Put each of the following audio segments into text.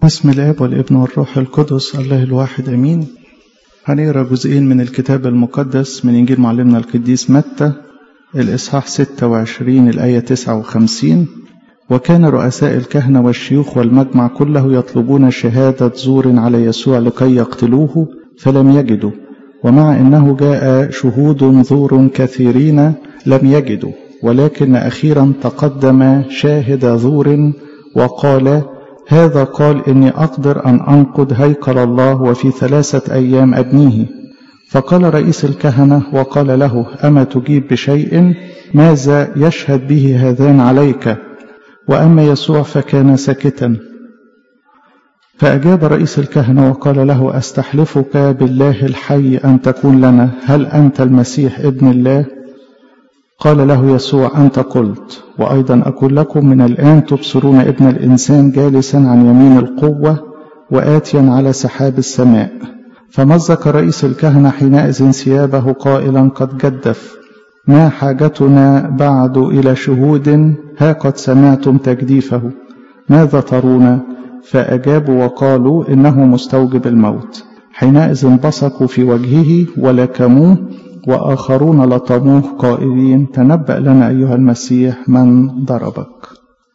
بسم الاب والابن والروح القدس الله الواحد امين هنقرا جزئين من الكتاب المقدس من انجيل معلمنا القديس متى الاصحاح 26 الايه 59 وكان رؤساء الكهنه والشيوخ والمجمع كله يطلبون شهاده زور على يسوع لكي يقتلوه فلم يجدوا ومع انه جاء شهود زور كثيرين لم يجدوا ولكن اخيرا تقدم شاهد زور وقال هذا قال إني أقدر أن أنقض هيكل الله وفي ثلاثة أيام أبنيه فقال رئيس الكهنة وقال له أما تجيب بشيء ماذا يشهد به هذان عليك وأما يسوع فكان ساكتا فأجاب رئيس الكهنة وقال له أستحلفك بالله الحي أن تكون لنا هل أنت المسيح ابن الله قال له يسوع أنت قلت وأيضا أقول لكم من الآن تبصرون ابن الإنسان جالسا عن يمين القوة وآتيا على سحاب السماء فمزق رئيس الكهنة حينئذ ثيابه قائلا قد جدف ما حاجتنا بعد إلى شهود ها قد سمعتم تجديفه ماذا ترون فأجابوا وقالوا إنه مستوجب الموت حينئذ بصقوا في وجهه ولكموه وآخرون لطموه قائلين تنبأ لنا أيها المسيح من ضربك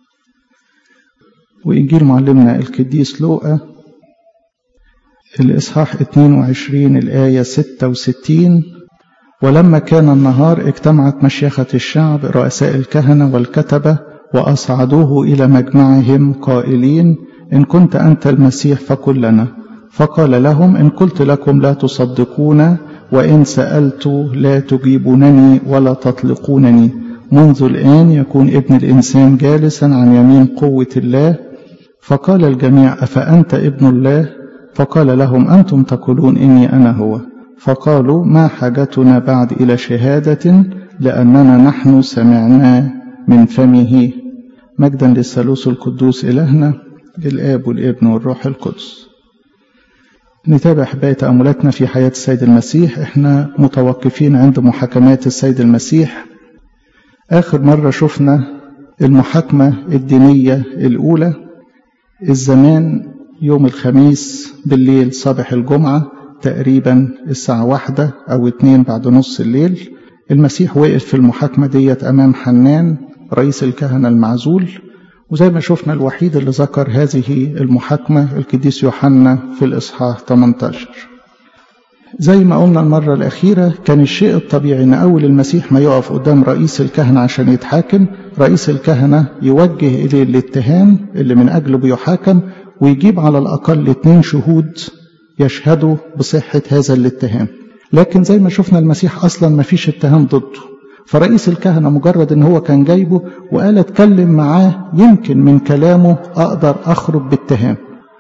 وإنجيل معلمنا القديس لوقا الإصحاح 22 الآية 66 ولما كان النهار اجتمعت مشيخة الشعب رؤساء الكهنة والكتبة وأصعدوه إلى مجمعهم قائلين إن كنت أنت المسيح فقل لنا فقال لهم إن قلت لكم لا تصدقون وإن سألت لا تجيبونني ولا تطلقونني منذ الآن يكون ابن الإنسان جالسا عن يمين قوة الله فقال الجميع أفأنت ابن الله فقال لهم أنتم تقولون إني أنا هو فقالوا ما حاجتنا بعد إلى شهادة لأننا نحن سمعنا من فمه مجدا للثالوث القدوس إلهنا الآب والابن والروح القدس نتابع حباية تأملاتنا في حياة السيد المسيح احنا متوقفين عند محاكمات السيد المسيح آخر مرة شفنا المحاكمة الدينية الأولى الزمان يوم الخميس بالليل صباح الجمعة تقريبا الساعة واحدة أو اتنين بعد نص الليل المسيح وقف في المحاكمة ديت أمام حنان رئيس الكهنة المعزول وزي ما شفنا الوحيد اللي ذكر هذه المحاكمة القديس يوحنا في الإصحاح 18 زي ما قلنا المرة الأخيرة كان الشيء الطبيعي إن أول المسيح ما يقف قدام رئيس الكهنة عشان يتحاكم رئيس الكهنة يوجه إليه الاتهام اللي من أجله بيحاكم ويجيب على الأقل اتنين شهود يشهدوا بصحة هذا الاتهام لكن زي ما شفنا المسيح أصلا ما فيش اتهام ضده فرئيس الكهنة مجرد ان هو كان جايبه وقال اتكلم معاه يمكن من كلامه اقدر اخرج باتهام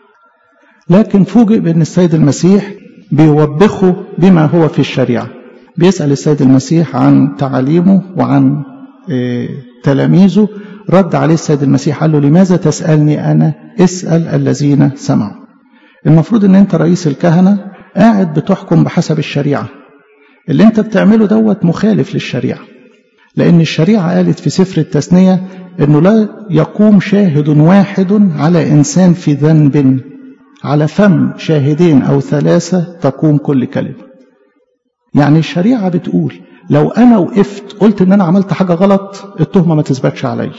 لكن فوجئ بان السيد المسيح بيوبخه بما هو في الشريعة بيسأل السيد المسيح عن تعاليمه وعن إيه تلاميذه رد عليه السيد المسيح قال له لماذا تسألني أنا اسأل الذين سمعوا المفروض ان انت رئيس الكهنة قاعد بتحكم بحسب الشريعة اللي انت بتعمله دوت مخالف للشريعة لأن الشريعة قالت في سفر التثنية أنه لا يقوم شاهد واحد على إنسان في ذنب على فم شاهدين أو ثلاثة تقوم كل كلمة يعني الشريعة بتقول لو أنا وقفت قلت إن أنا عملت حاجة غلط التهمة ما تثبتش عليا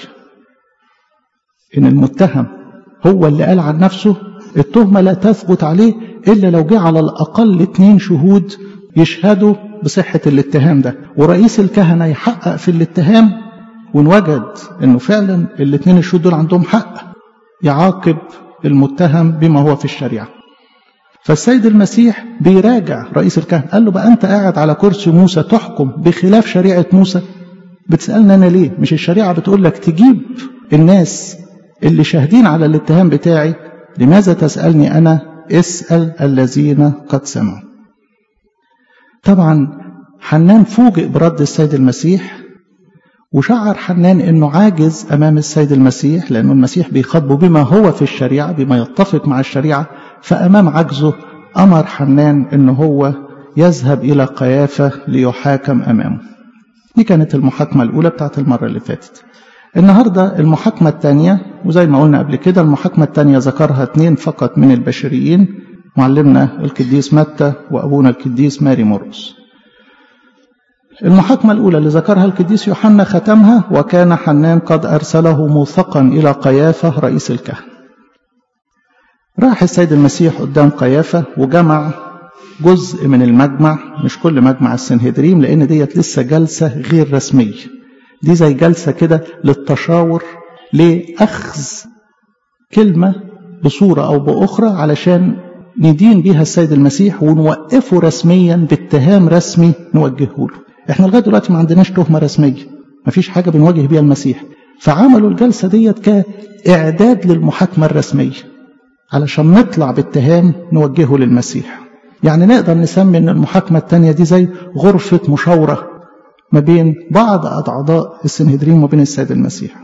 إن المتهم هو اللي قال عن نفسه التهمة لا تثبت عليه إلا لو جه على الأقل اتنين شهود يشهدوا بصحة الاتهام ده ورئيس الكهنة يحقق في الاتهام ونوجد انه فعلا الاثنين الشهود دول عندهم حق يعاقب المتهم بما هو في الشريعة فالسيد المسيح بيراجع رئيس الكهنة قال له بقى انت قاعد على كرسي موسى تحكم بخلاف شريعة موسى بتسألنا انا ليه مش الشريعة بتقول لك تجيب الناس اللي شاهدين على الاتهام بتاعي لماذا تسألني انا اسأل الذين قد سمعوا طبعا حنان فوجئ برد السيد المسيح وشعر حنان انه عاجز امام السيد المسيح لانه المسيح بيخاطبه بما هو في الشريعه بما يتفق مع الشريعه فامام عجزه امر حنان ان هو يذهب الى قيافه ليحاكم امامه. دي كانت المحاكمه الاولى بتاعت المره اللي فاتت. النهارده المحاكمه الثانيه وزي ما قلنا قبل كده المحاكمة الثانية ذكرها اثنين فقط من البشريين معلمنا القديس متى وأبونا القديس ماري مرقس المحاكمة الأولى اللي ذكرها القديس يوحنا ختمها وكان حنان قد أرسله موثقا إلى قيافة رئيس الكهنة راح السيد المسيح قدام قيافة وجمع جزء من المجمع مش كل مجمع السنهدريم لأن ديت لسه جلسة غير رسمية دي زي جلسة كده للتشاور لأخذ كلمة بصورة أو بأخرى علشان ندين بيها السيد المسيح ونوقفه رسميا باتهام رسمي نوجهه له احنا لغايه دلوقتي ما عندناش تهمه رسميه ما فيش حاجه بنواجه بيها المسيح فعملوا الجلسه ديت كاعداد للمحاكمه الرسميه علشان نطلع باتهام نوجهه للمسيح يعني نقدر نسمي ان المحاكمه الثانيه دي زي غرفه مشاوره ما بين بعض اعضاء السنهدرين وبين السيد المسيح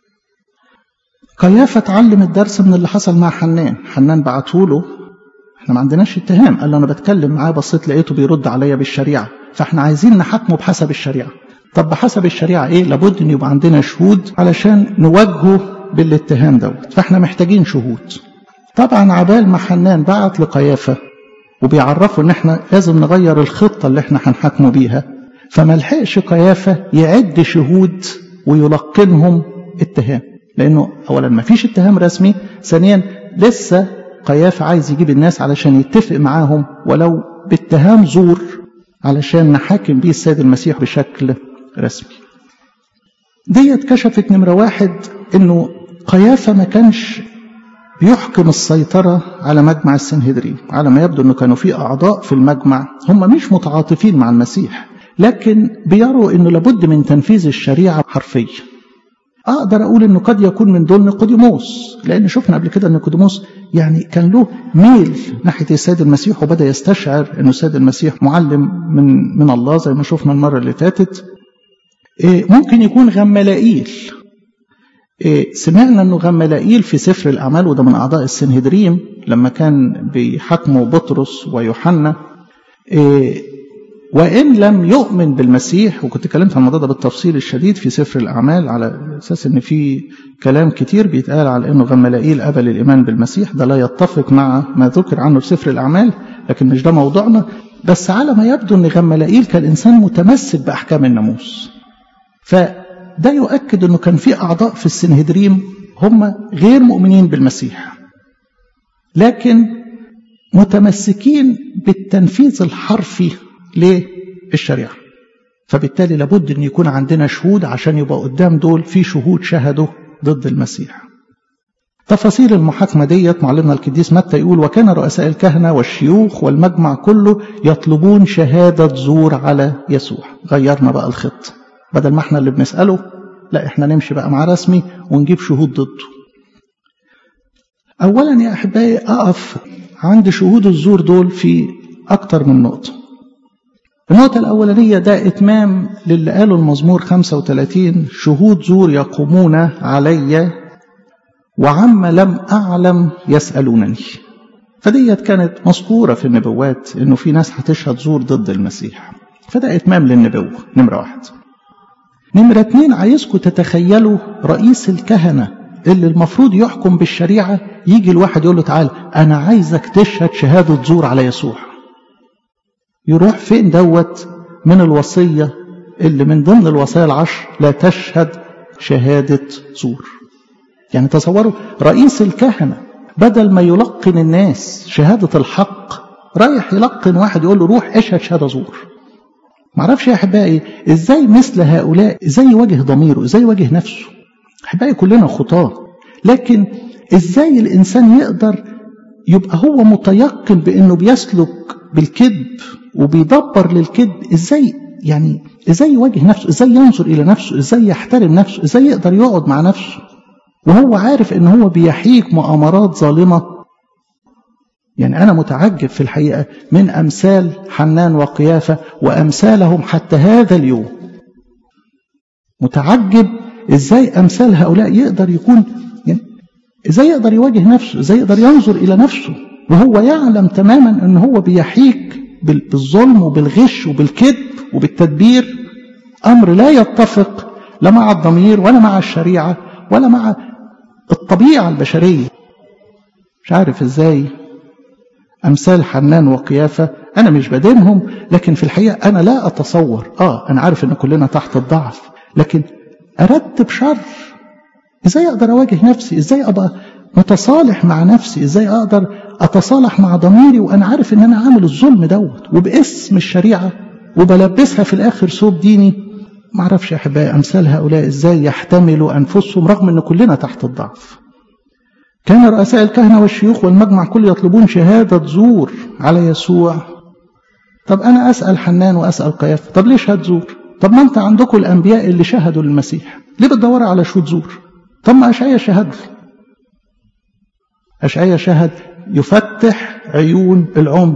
قيافه اتعلم الدرس من اللي حصل مع حنان حنان بعته له احنا ما عندناش اتهام قال له انا بتكلم معاه بصيت لقيته بيرد عليا بالشريعه فاحنا عايزين نحاكمه بحسب الشريعه طب بحسب الشريعه ايه لابد ان يبقى عندنا شهود علشان نواجهه بالاتهام دوت فاحنا محتاجين شهود طبعا عبال ما حنان بعت لقيافه وبيعرفوا ان احنا لازم نغير الخطه اللي احنا هنحاكمه بيها فما لحقش قيافه يعد شهود ويلقنهم اتهام لانه اولا ما فيش اتهام رسمي ثانيا لسه قيافه عايز يجيب الناس علشان يتفق معاهم ولو باتهام زور علشان نحاكم بيه السيد المسيح بشكل رسمي ديت كشفت نمرة واحد انه قيافة ما كانش بيحكم السيطرة على مجمع السنهدري على ما يبدو انه كانوا في اعضاء في المجمع هم مش متعاطفين مع المسيح لكن بيروا انه لابد من تنفيذ الشريعة حرفيا اقدر اقول انه قد يكون من دول نيقوديموس لان شفنا قبل كده ان نيقوديموس يعني كان له ميل ناحيه السيد المسيح وبدا يستشعر انه السيد المسيح معلم من من الله زي ما شفنا المره اللي فاتت إيه ممكن يكون غملائيل إيه سمعنا انه غملائيل في سفر الاعمال وده من اعضاء السنهدريم لما كان بيحاكموا بطرس ويوحنا إيه وإن لم يؤمن بالمسيح وكنت اتكلمت عن الموضوع ده بالتفصيل الشديد في سفر الأعمال على أساس إن في كلام كتير بيتقال على إنه غملائيل قبل الإيمان بالمسيح ده لا يتفق مع ما ذكر عنه في سفر الأعمال لكن مش ده موضوعنا بس على ما يبدو إن غملائيل كان إنسان متمسك بأحكام الناموس فده يؤكد إنه كان في أعضاء في السنهدريم هم غير مؤمنين بالمسيح لكن متمسكين بالتنفيذ الحرفي للشريعة فبالتالي لابد أن يكون عندنا شهود عشان يبقى قدام دول في شهود شهدوا ضد المسيح تفاصيل المحاكمة ديت معلمنا القديس متى يقول وكان رؤساء الكهنة والشيوخ والمجمع كله يطلبون شهادة زور على يسوع غيرنا بقى الخط بدل ما احنا اللي بنسأله لا احنا نمشي بقى مع رسمي ونجيب شهود ضده أولا يا أحبائي أقف عند شهود الزور دول في أكتر من نقطة النقطة الأولانية ده إتمام للي قاله المزمور 35 شهود زور يقومون علي وعما لم أعلم يسألونني فديت كانت مذكورة في النبوات إنه في ناس هتشهد زور ضد المسيح فده إتمام للنبوة نمرة واحد نمرة اتنين عايزكم تتخيلوا رئيس الكهنة اللي المفروض يحكم بالشريعة يجي الواحد يقول له تعال أنا عايزك تشهد شهادة زور على يسوع يروح فين دوت من الوصية اللي من ضمن الوصايا العشر لا تشهد شهادة زور يعني تصوروا رئيس الكهنة بدل ما يلقن الناس شهادة الحق رايح يلقن واحد يقول له روح اشهد شهادة زور معرفش يا أحبائي إزاي مثل هؤلاء إزاي يواجه ضميره إزاي يواجه نفسه أحبائي كلنا خطاة لكن إزاي الإنسان يقدر يبقى هو متيقن بأنه بيسلك بالكذب وبيدبر للكذب ازاي يعني ازاي يواجه نفسه ازاي ينظر الى نفسه ازاي يحترم نفسه ازاي يقدر يقعد مع نفسه وهو عارف ان هو بيحيك مؤامرات ظالمه يعني انا متعجب في الحقيقه من امثال حنان وقيافه وامثالهم حتى هذا اليوم متعجب ازاي امثال هؤلاء يقدر يكون يعني ازاي يقدر يواجه نفسه ازاي يقدر ينظر الى نفسه وهو يعلم تماما ان هو بيحيك بالظلم وبالغش وبالكذب وبالتدبير امر لا يتفق لا مع الضمير ولا مع الشريعه ولا مع الطبيعة البشرية مش عارف ازاي أمثال حنان وقيافة أنا مش بدينهم لكن في الحقيقة أنا لا أتصور آه أنا عارف إن كلنا تحت الضعف لكن أرتب شر إزاي أقدر أواجه نفسي إزاي أبقى متصالح مع نفسي إزاي أقدر أتصالح مع ضميري وأنا عارف إن أنا عامل الظلم دوت وباسم الشريعة وبلبسها في الآخر ثوب ديني معرفش يا أحبائي أمثال هؤلاء إزاي يحتملوا أنفسهم رغم إن كلنا تحت الضعف كان رؤساء الكهنة والشيوخ والمجمع كل يطلبون شهادة زور على يسوع طب أنا أسأل حنان وأسأل قيافة طب ليه شهادة زور طب ما أنت عندكم الأنبياء اللي شهدوا للمسيح ليه بتدوروا على شهود زور طب ما أشعيا شهد أشعيا شهد يفتح عيون العمي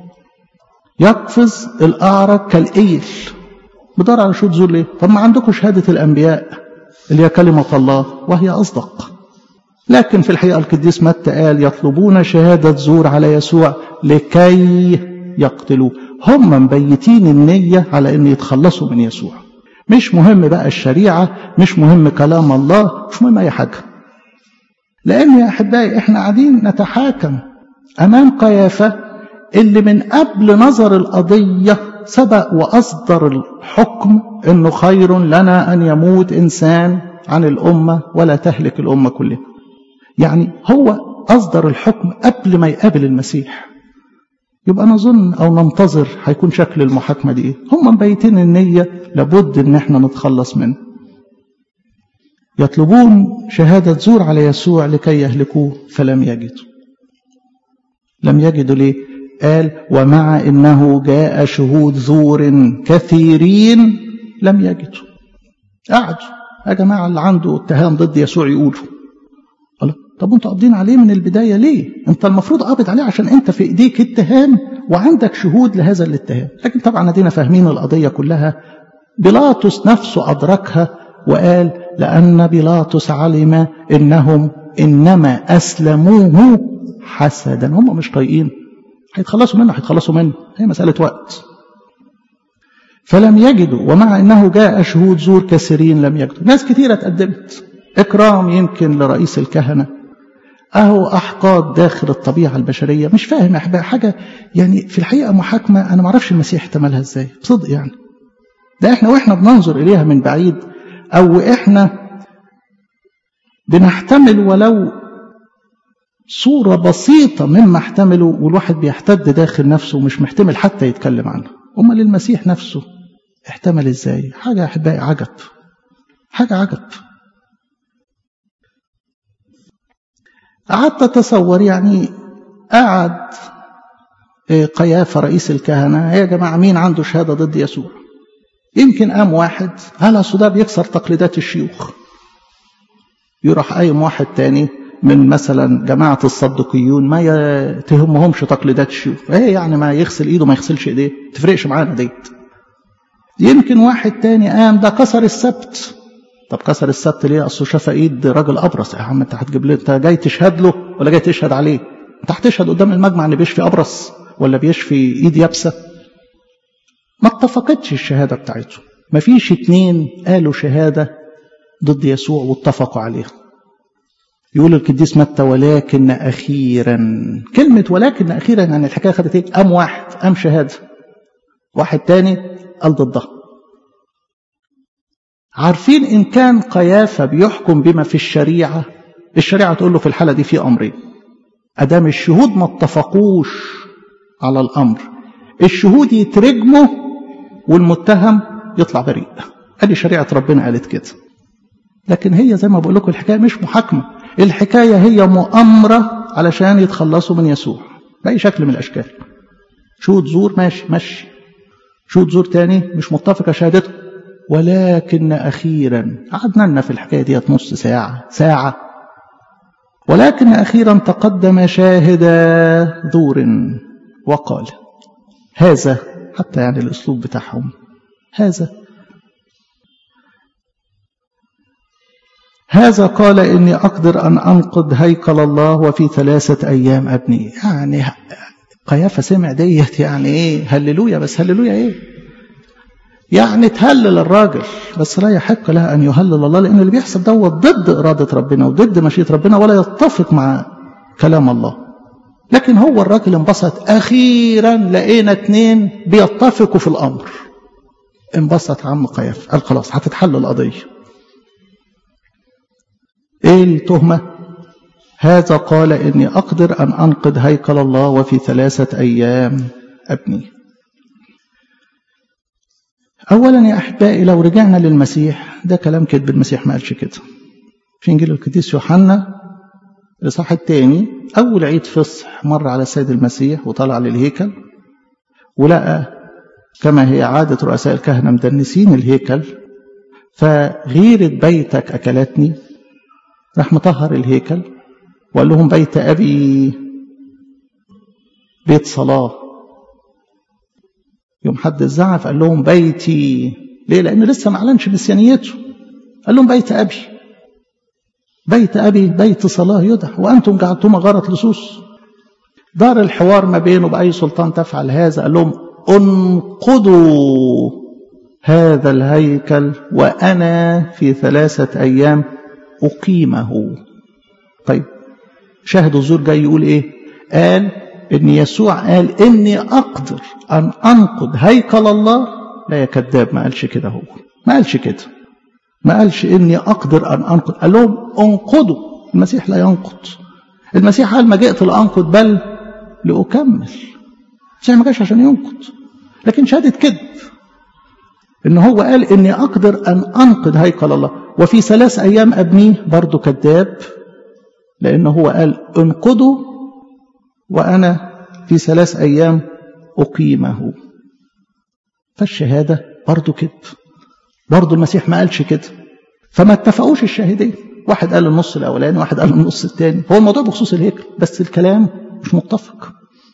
يقفز الأعرج كالإيل بدور على شهود زور ليه طب ما عندكم شهادة الأنبياء اللي هي كلمة الله وهي أصدق لكن في الحقيقة القديس متى قال يطلبون شهادة زور على يسوع لكي يقتلوه هم مبيتين النية على أن يتخلصوا من يسوع مش مهم بقى الشريعة مش مهم كلام الله مش مهم أي حاجة لأن يا أحبائي إحنا قاعدين نتحاكم أمام قيافة اللي من قبل نظر القضية سبق وأصدر الحكم أنه خير لنا أن يموت إنسان عن الأمة ولا تهلك الأمة كلها يعني هو أصدر الحكم قبل ما يقابل المسيح يبقى نظن أو ننتظر هيكون شكل المحاكمة دي إيه هم مبيتين النية لابد إن احنا نتخلص منه يطلبون شهادة زور على يسوع لكي يهلكوه فلم يجدوا لم يجدوا ليه قال ومع إنه جاء شهود زور كثيرين لم يجدوا قعدوا يا جماعة اللي عنده اتهام ضد يسوع يقولوا الله طب انتوا قابضين عليه من البداية ليه انت المفروض قابض عليه عشان انت في ايديك اتهام وعندك شهود لهذا الاتهام لكن طبعا ادينا فاهمين القضية كلها بيلاطس نفسه أدركها وقال لأن بيلاطس علم إنهم إنما أسلموه حسدا هم مش طايقين هيتخلصوا منه هيتخلصوا منه هي مسألة وقت فلم يجدوا ومع أنه جاء شهود زور كثيرين لم يجدوا ناس كثيرة تقدمت إكرام يمكن لرئيس الكهنة أهو أحقاد داخل الطبيعة البشرية مش فاهم يا أحباب حاجة يعني في الحقيقة محاكمة أنا معرفش المسيح احتملها إزاي بصدق يعني ده إحنا وإحنا بننظر إليها من بعيد أو إحنا بنحتمل ولو صورة بسيطة مما احتمله والواحد بيحتد داخل نفسه ومش محتمل حتى يتكلم عنها أمال المسيح نفسه احتمل إزاي حاجة يا أحبائي عجب حاجة عجب قعدت أتصور يعني قعد قيافة رئيس الكهنة يا جماعة مين عنده شهادة ضد يسوع يمكن قام واحد هل أصل ده بيكسر تقليدات الشيوخ يروح قايم واحد تاني من مثلا جماعة الصدقيون ما يتهمهمش تقليدات الشيوخ ايه يعني ما يغسل ايده ما يغسلش ايديه تفرقش معانا ديت يمكن واحد تاني قام ده كسر السبت طب كسر السبت ليه اصله شاف ايد راجل ابرص يا عم انت هتجيب لي انت جاي تشهد له ولا جاي تشهد عليه انت هتشهد قدام المجمع اللي بيشفي ابرص ولا بيشفي ايد يابسه ما اتفقتش الشهاده بتاعتهم ما فيش اتنين قالوا شهاده ضد يسوع واتفقوا عليها يقول القديس متى ولكن اخيرا كلمه ولكن اخيرا يعني الحكايه خدت ايه قام واحد قام شهاده واحد تاني قال ضدها عارفين إن كان قيافة بيحكم بما في الشريعة الشريعة تقول له في الحالة دي في أمرين أدام الشهود ما اتفقوش على الأمر الشهود يترجموا والمتهم يطلع بريء ادي شريعة ربنا قالت كده لكن هي زي ما بقول لكم الحكاية مش محاكمة الحكاية هي مؤامرة علشان يتخلصوا من يسوع بأي شكل من الأشكال شهود زور ماشي ماشي شهود زور تاني مش متفقة شهادته ولكن أخيرا قعدنا لنا في الحكاية دي نص ساعة ساعة ولكن أخيرا تقدم شاهد ذور وقال هذا حتى يعني الأسلوب بتاعهم هذا هذا قال إني أقدر أن أنقض هيكل الله وفي ثلاثة أيام أبني يعني قيافة سمع ديت يعني إيه هللويا بس هللويا إيه يعني تهلل الراجل بس لا يحق لها أن يهلل الله لأن اللي بيحصل دوت ضد إرادة ربنا وضد مشيئة ربنا ولا يتفق مع كلام الله لكن هو الراجل انبسط أخيرا لقينا اتنين بيتفقوا في الأمر انبسط عم قياف قال خلاص هتتحل القضية ايه التهمة هذا قال اني اقدر ان انقذ هيكل الله وفي ثلاثة ايام ابني اولا يا احبائي لو رجعنا للمسيح ده كلام كذب المسيح ما قالش كده في انجيل القديس يوحنا الاصحاح الثاني اول عيد فصح مر على السيد المسيح وطلع للهيكل ولقى كما هي عادة رؤساء الكهنة مدنسين الهيكل فغيرة بيتك أكلتني راح مطهر الهيكل وقال لهم بيت أبي بيت صلاة يوم حد الزعف قال لهم بيتي ليه لأن لسه ما أعلنش مسيانيته قال لهم بيت أبي بيت أبي بيت صلاة يدح وأنتم جعلتم غارة لصوص دار الحوار ما بينه بأي سلطان تفعل هذا قال لهم انقضوا هذا الهيكل وأنا في ثلاثة أيام أقيمه طيب شاهد الزور جاي يقول إيه قال إن يسوع قال إني أقدر أن أنقض هيكل الله لا يا كذاب ما قالش كده هو ما قالش كده ما قالش إني أقدر أن أنقض قال لهم انقضوا المسيح لا ينقض المسيح قال ما جئت لأنقض بل لأكمل المسيح ما جاش عشان ينقض لكن شهادة كذب إن هو قال إني أقدر أن أنقذ هيكل الله وفي ثلاث أيام أبنيه برضه كذاب لأنه هو قال انقذوا وأنا في ثلاث أيام أقيمه فالشهادة برضه كذب برضه المسيح ما قالش كده فما اتفقوش الشاهدين واحد قال النص الأولاني واحد قال النص الثاني هو الموضوع بخصوص الهيكل بس الكلام مش متفق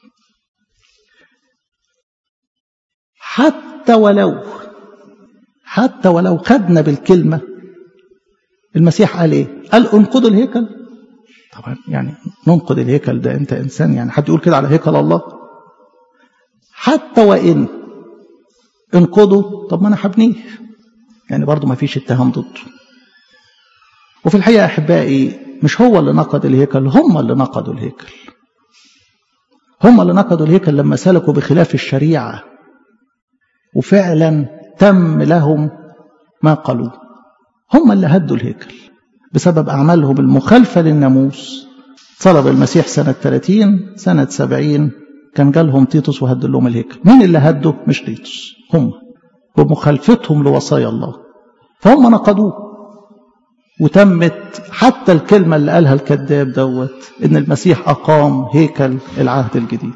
حتى ولو حتى ولو خدنا بالكلمة المسيح قال ايه قال انقذوا الهيكل طبعا يعني ننقذ الهيكل ده انت انسان يعني حد يقول كده على هيكل الله حتى وان انقذوا طب ما انا هبنيه يعني برضه ما فيش اتهام ضده وفي الحقيقة أحبائي مش هو اللي نقض الهيكل هم اللي نقضوا الهيكل هم اللي نقضوا الهيكل لما سلكوا بخلاف الشريعة وفعلا تم لهم ما قالوا هم اللي هدوا الهيكل بسبب أعمالهم المخالفة للناموس طلب المسيح سنة 30 سنة 70 كان جالهم تيتوس وهد لهم الهيكل مين اللي هده مش تيتوس هم بمخالفتهم لوصايا الله فهم نقضوه وتمت حتى الكلمة اللي قالها الكذاب دوت إن المسيح أقام هيكل العهد الجديد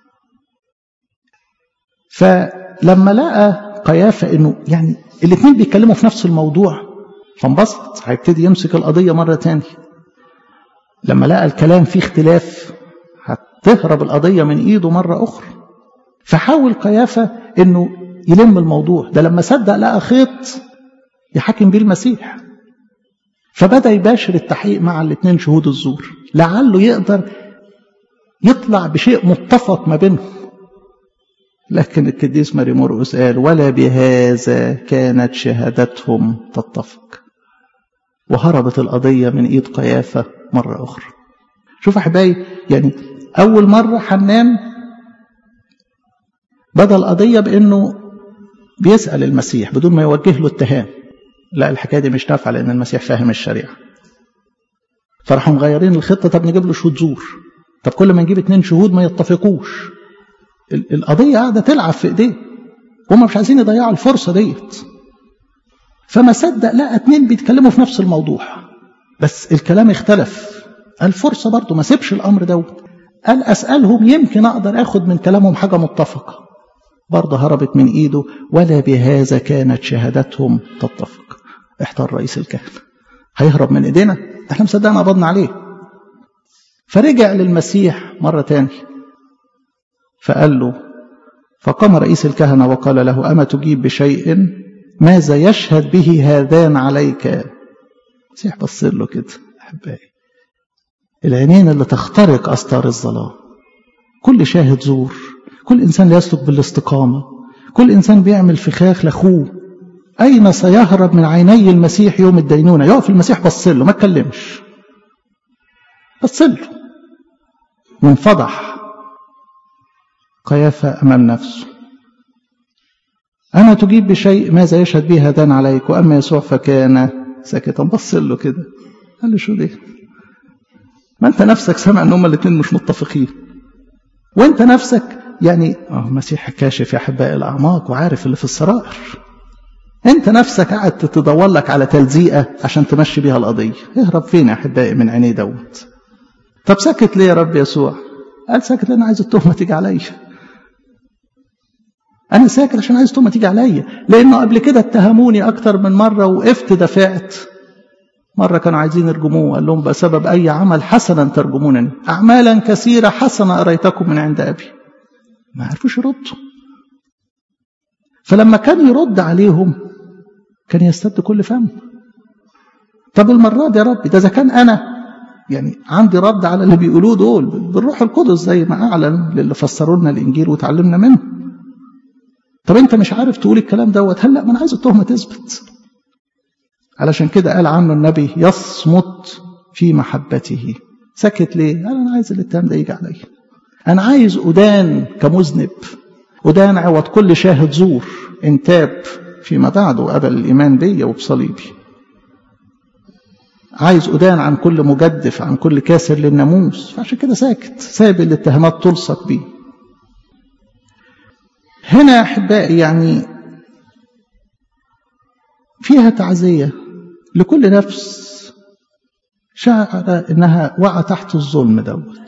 فلما لقى قيافة إنه يعني الاثنين بيتكلموا في نفس الموضوع فانبسط هيبتدي يمسك القضية مرة تانية لما لقى الكلام فيه اختلاف هتهرب القضية من إيده مرة أخرى فحاول قيافة إنه يلم الموضوع ده لما صدق لقى خيط يحكم بيه المسيح فبدأ يباشر التحقيق مع الاثنين شهود الزور لعله يقدر يطلع بشيء متفق ما بينهم لكن القديس ماري مرقس قال ولا بهذا كانت شهادتهم تتفق وهربت القضية من إيد قيافة مرة أخرى شوف أحبائي يعني أول مرة حنان بدأ القضية بأنه بيسأل المسيح بدون ما يوجه له اتهام لا الحكايه دي مش نافعه لان المسيح فاهم الشريعه فراحوا مغيرين الخطه طب نجيب له شهود زور طب كل ما نجيب اتنين شهود ما يتفقوش القضيه قاعده تلعب في ايديه وهم مش عايزين يضيعوا الفرصه ديت فما صدق لقى اتنين بيتكلموا في نفس الموضوع بس الكلام اختلف الفرصه برضه ما سيبش الامر دوت قال اسالهم يمكن اقدر اخد من كلامهم حاجه متفقه برضه هربت من ايده ولا بهذا كانت شهادتهم تتفق احتار رئيس الكهنة هيهرب من ايدينا احنا مصدقنا قبضنا عليه فرجع للمسيح مرة تاني فقال له فقام رئيس الكهنة وقال له أما تجيب بشيء ماذا يشهد به هذان عليك المسيح بص له كده أحبائي العينين اللي تخترق أستار الظلام كل شاهد زور كل إنسان لا يسلك بالاستقامة كل إنسان بيعمل فخاخ لأخوه أين سيهرب من عيني المسيح يوم الدينونة يقف المسيح بص له ما اتكلمش بص له وانفضح قيافة أمام نفسه أنا تجيب بشيء ماذا يشهد به هذان عليك وأما يسوع فكان ساكتا بص له كده قال له شو دي ما أنت نفسك سامع أن هما الاثنين مش متفقين وأنت نفسك يعني اه مسيح كاشف يا أحبائي الأعماق وعارف اللي في السرائر أنت نفسك قاعد تدور لك على تلزيقة عشان تمشي بيها القضية اهرب فين يا أحبائي من عينيه دوت طب سكت ليه يا رب يسوع قال ساكت لأن عايز التهمة تيجي عليا أنا ساكت عشان عايز التهمة تيجي عليا لأنه قبل كده اتهموني أكتر من مرة وقفت دفعت مرة كانوا عايزين يرجموه قال لهم بسبب أي عمل حسنا ترجمونني أعمالا كثيرة حسنة أريتكم من عند أبي ما عرفوش يردوا فلما كان يرد عليهم كان يستد كل فم طب المرة دي يا رب ده إذا كان أنا يعني عندي رد على اللي بيقولوه دول بالروح القدس زي ما أعلن للي فسروا لنا الإنجيل وتعلمنا منه طب أنت مش عارف تقول الكلام دوت هل لا ما أنا عايز التهمة تثبت علشان كده قال عنه النبي يصمت في محبته سكت ليه؟ قال أنا عايز الاتهام ده يجي عليا أنا عايز أدان كمذنب أدان عوض كل شاهد زور إن تاب فيما بعد وقبل الإيمان بي وبصليبي عايز أدان عن كل مجدف عن كل كاسر للناموس فعشان كده ساكت سايب الاتهامات تلصق بيه هنا يا أحبائي يعني فيها تعزية لكل نفس شعر إنها وقع تحت الظلم دوت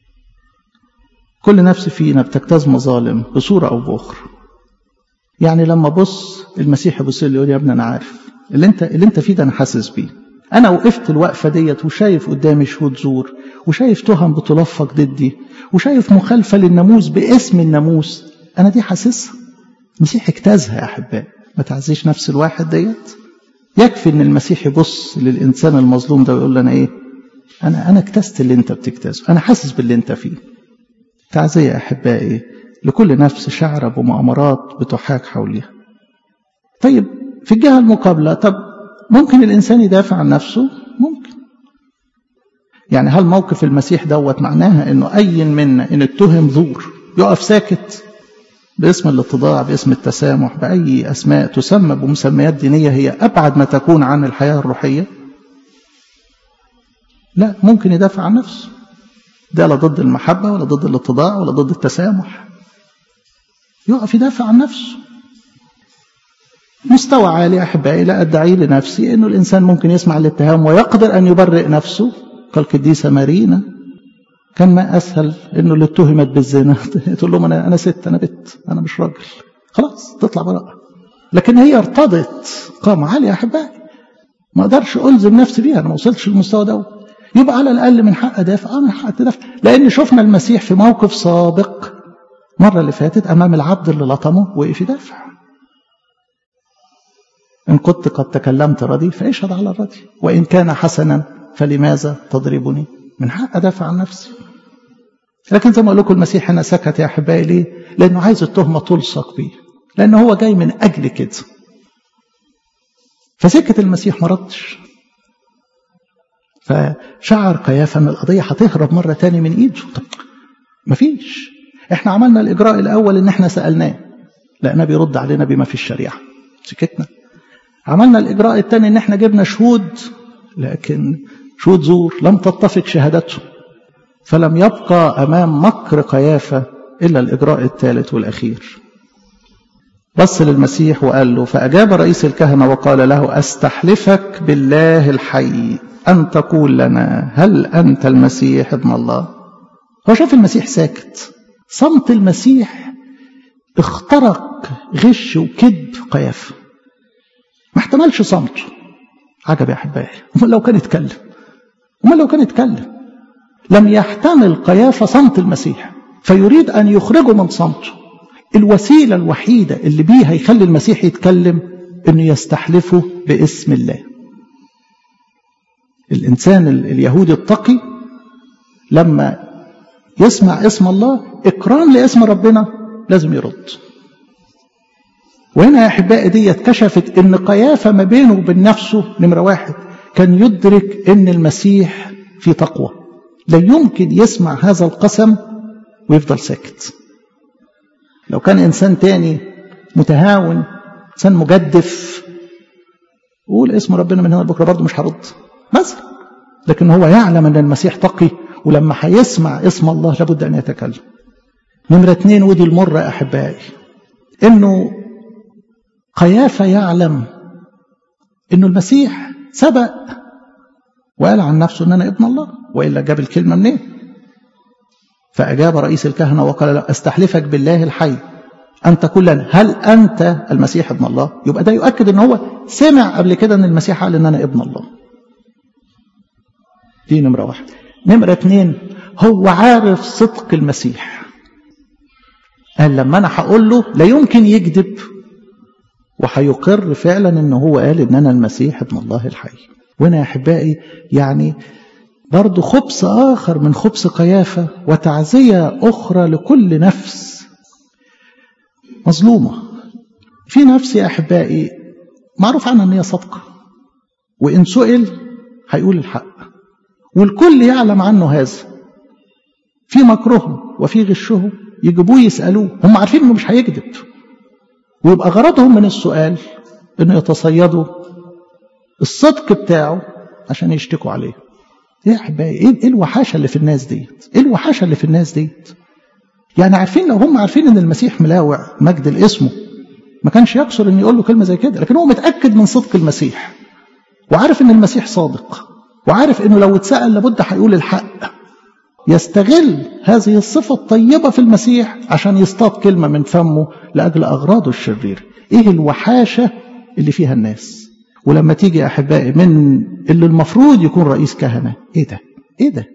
كل نفس فينا بتجتاز مظالم بصورة أو بأخرى يعني لما بص المسيح يبص لي يقول يا ابني أنا عارف اللي أنت اللي أنت فيه ده أنا حاسس بيه أنا وقفت الوقفة ديت وشايف قدامي شهود زور وشايف تهم بتلفق ضدي وشايف مخالفة للناموس باسم الناموس أنا دي حاسسها المسيح اجتازها يا أحبائي ما تعزيش نفس الواحد ديت يكفي ان المسيح يبص للانسان المظلوم ده ويقول له انا ايه انا انا اكتست اللي انت بتكتسه انا حاسس باللي انت فيه تعزيه يا احبائي لكل نفس شعر بمؤامرات بتحاك حولها طيب في الجهه المقابله طب ممكن الانسان يدافع عن نفسه ممكن يعني هل موقف المسيح دوت معناها انه اي منا ان اتهم زور يقف ساكت باسم الاتضاع باسم التسامح بأي أسماء تسمى بمسميات دينية هي أبعد ما تكون عن الحياة الروحية لا ممكن يدافع عن نفسه ده لا ضد المحبة ولا ضد الاتضاع ولا ضد التسامح يقف يدافع عن نفسه مستوى عالي أحبائي لا أدعي لنفسي أنه الإنسان ممكن يسمع الاتهام ويقدر أن يبرئ نفسه كالقديسة مارينا كان ما اسهل انه اللي اتهمت بالزنا تقول لهم انا انا ست انا بت انا مش راجل خلاص تطلع براءه لكن هي ارتضت قامه عاليه يا احبائي ما اقدرش الزم نفسي بيها انا ما وصلتش للمستوى ده يبقى على الاقل من حق ادافع اه من حق تدافع لان شفنا المسيح في موقف سابق المره اللي فاتت امام العبد اللي لطمه وقف يدافع ان كنت قد تكلمت ردي فاشهد على الردي وان كان حسنا فلماذا تضربني من حق ادافع عن نفسي لكن زي ما اقول لكم المسيح هنا سكت يا احبائي ليه؟ لانه عايز التهمه تلصق بيه لانه هو جاي من اجل كده فسكت المسيح ما ردش فشعر قيافه ان القضيه هتهرب مره تاني من ايده طب مفيش احنا عملنا الاجراء الاول ان احنا سالناه لقيناه بيرد علينا بما في الشريعه سكتنا عملنا الاجراء الثاني ان احنا جبنا شهود لكن شهود زور لم تتفق شهادته فلم يبقى أمام مكر قيافة إلا الإجراء الثالث والأخير بص للمسيح وقال له فأجاب رئيس الكهنة وقال له أستحلفك بالله الحي أن تقول لنا هل أنت المسيح ابن الله هو شاف المسيح ساكت صمت المسيح اخترق غش وكذب قيافة ما احتملش صمته عجب يا أحبائي أمال لو كان يتكلم أمال لو كان يتكلم لم يحتمل قيافة صمت المسيح فيريد أن يخرجه من صمته الوسيلة الوحيدة اللي بيها يخلي المسيح يتكلم أنه يستحلفه باسم الله الإنسان اليهودي التقي لما يسمع اسم الله إكرام لاسم ربنا لازم يرد وهنا يا أحبائي دي اتكشفت إن قيافة ما بينه وبين نفسه نمرة واحد كان يدرك إن المسيح في تقوى لا يمكن يسمع هذا القسم ويفضل ساكت لو كان إنسان تاني متهاون إنسان مجدف قول اسم ربنا من هنا لبكرة برضه مش هرد مثلا لكن هو يعلم أن المسيح تقي ولما هيسمع اسم الله لابد أن يتكلم نمرة اتنين ودي المرة أحبائي إنه قيافة يعلم إنه المسيح سبق وقال عن نفسه إن أنا ابن الله وإلا جاب الكلمة منين فأجاب رئيس الكهنة وقال لا أستحلفك بالله الحي أن تقول لنا هل أنت المسيح ابن الله يبقى ده يؤكد إن هو سمع قبل كده إن المسيح قال إن أنا ابن الله دي نمرة واحد نمرة اتنين هو عارف صدق المسيح قال لما أنا هقول له لا يمكن يكذب وهيقر فعلا إن هو قال إن أنا المسيح ابن الله الحي وهنا يا أحبائي يعني برضه خبز آخر من خبز قيافة وتعزية أخرى لكل نفس مظلومة في نفس يا أحبائي معروف عنها أن هي صدقة وإن سئل هيقول الحق والكل يعلم عنه هذا في مكرهم وفي غشهم يجيبوه يسألوه هم عارفين انه مش هيكذب ويبقى غرضهم من السؤال انه يتصيدوا الصدق بتاعه عشان يشتكوا عليه يا احبائي ايه الوحاشه اللي في الناس ديت ايه الوحاشه اللي في الناس ديت يعني عارفين لو هم عارفين ان المسيح ملاوع مجد لاسمه ما كانش يقصر ان يقول له كلمه زي كده لكن هو متاكد من صدق المسيح وعارف ان المسيح صادق وعارف انه لو اتسال لابد هيقول الحق يستغل هذه الصفة الطيبة في المسيح عشان يصطاد كلمة من فمه لأجل أغراضه الشريرة إيه الوحاشة اللي فيها الناس ولما تيجي يا أحبائي من اللي المفروض يكون رئيس كهنة إيه ده إيه ده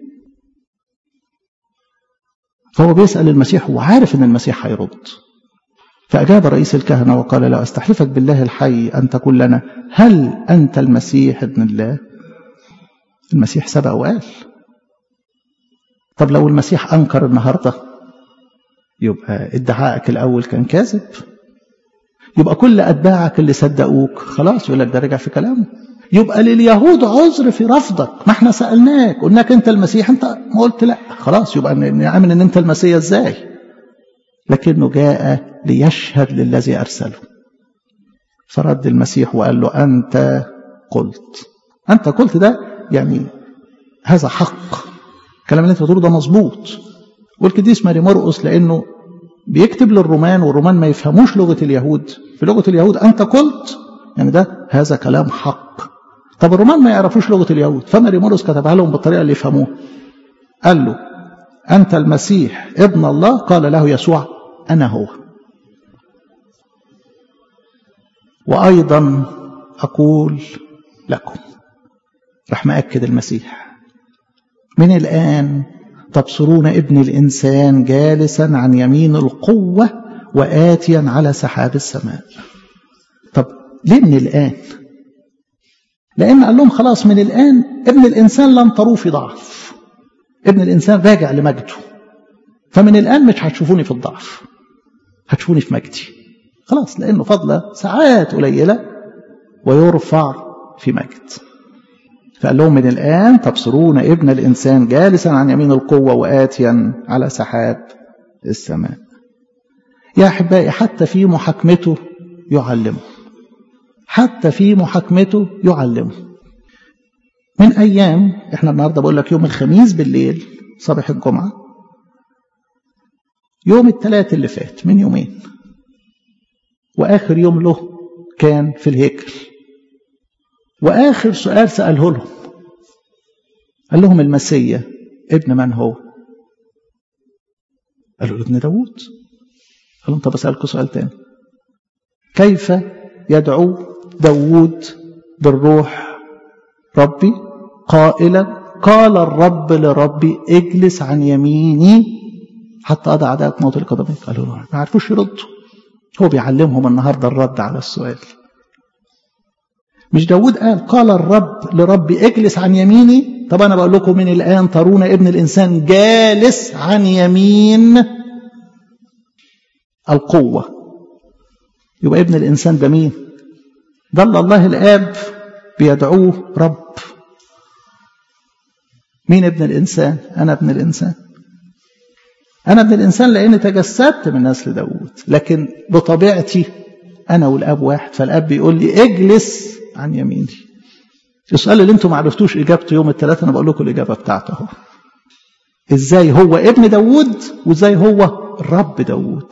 فهو بيسأل المسيح وعارف إن المسيح هيرد فأجاب رئيس الكهنة وقال لا أستحلفك بالله الحي أن تقول لنا هل أنت المسيح ابن الله المسيح سبق وقال طب لو المسيح أنكر النهاردة يبقى ادعائك الأول كان كاذب يبقى كل أتباعك اللي صدقوك خلاص يقول لك ده رجع في كلامه يبقى لليهود عذر في رفضك ما احنا سألناك قلناك انت المسيح انت ما قلت لا خلاص يبقى نعمل ان انت المسيح ازاي لكنه جاء ليشهد للذي أرسله فرد المسيح وقال له أنت قلت أنت قلت ده يعني هذا حق الكلام اللي انت بتقوله ده مظبوط والقديس ماري مرقس لانه بيكتب للرومان والرومان ما يفهموش لغه اليهود في لغه اليهود انت قلت يعني ده هذا كلام حق طب الرومان ما يعرفوش لغه اليهود فماري مرقس كتبها لهم بالطريقه اللي يفهموها قال له انت المسيح ابن الله قال له يسوع انا هو وايضا اقول لكم راح مأكد المسيح من الآن تبصرون ابن الإنسان جالسا عن يمين القوة وآتيا على سحاب السماء طب ليه من الآن لأن قال لهم خلاص من الآن ابن الإنسان لن تروه في ضعف ابن الإنسان راجع لمجده فمن الآن مش هتشوفوني في الضعف هتشوفوني في مجدي خلاص لأنه فضل ساعات قليلة ويرفع في مجد فقال لهم من الآن تبصرون ابن الإنسان جالسا عن يمين القوة وآتيا على سحاب السماء يا أحبائي حتى في محاكمته يعلمه حتى في محاكمته يعلمه من أيام إحنا النهاردة بقول لك يوم الخميس بالليل صباح الجمعة يوم الثلاث اللي فات من يومين وآخر يوم له كان في الهيكل وآخر سؤال سأله لهم قال لهم المسيا ابن من هو قالوا ابن داود قال لهم طب أسألكم سؤال تاني كيف يدعو داود بالروح ربي قائلا قال الرب لربي اجلس عن يميني حتى أضع أعدائك موت القدمين قالوا له ما عرفوش يردوا هو بيعلمهم النهارده الرد على السؤال مش داود قال قال الرب لربي اجلس عن يميني طب انا بقول لكم من الان ترون ابن الانسان جالس عن يمين القوه يبقى ابن الإنسان ده مين ده الله الآب بيدعوه رب مين ابن الإنسان أنا ابن الإنسان أنا ابن الإنسان لأني تجسدت من نسل داود لكن بطبيعتي أنا والأب واحد فالأب بيقول لي اجلس عن يميني السؤال اللي انتم ما عرفتوش إجابته يوم الثلاثة أنا بقول لكم الإجابة بتاعته اهو إزاي هو ابن داود وإزاي هو رب داود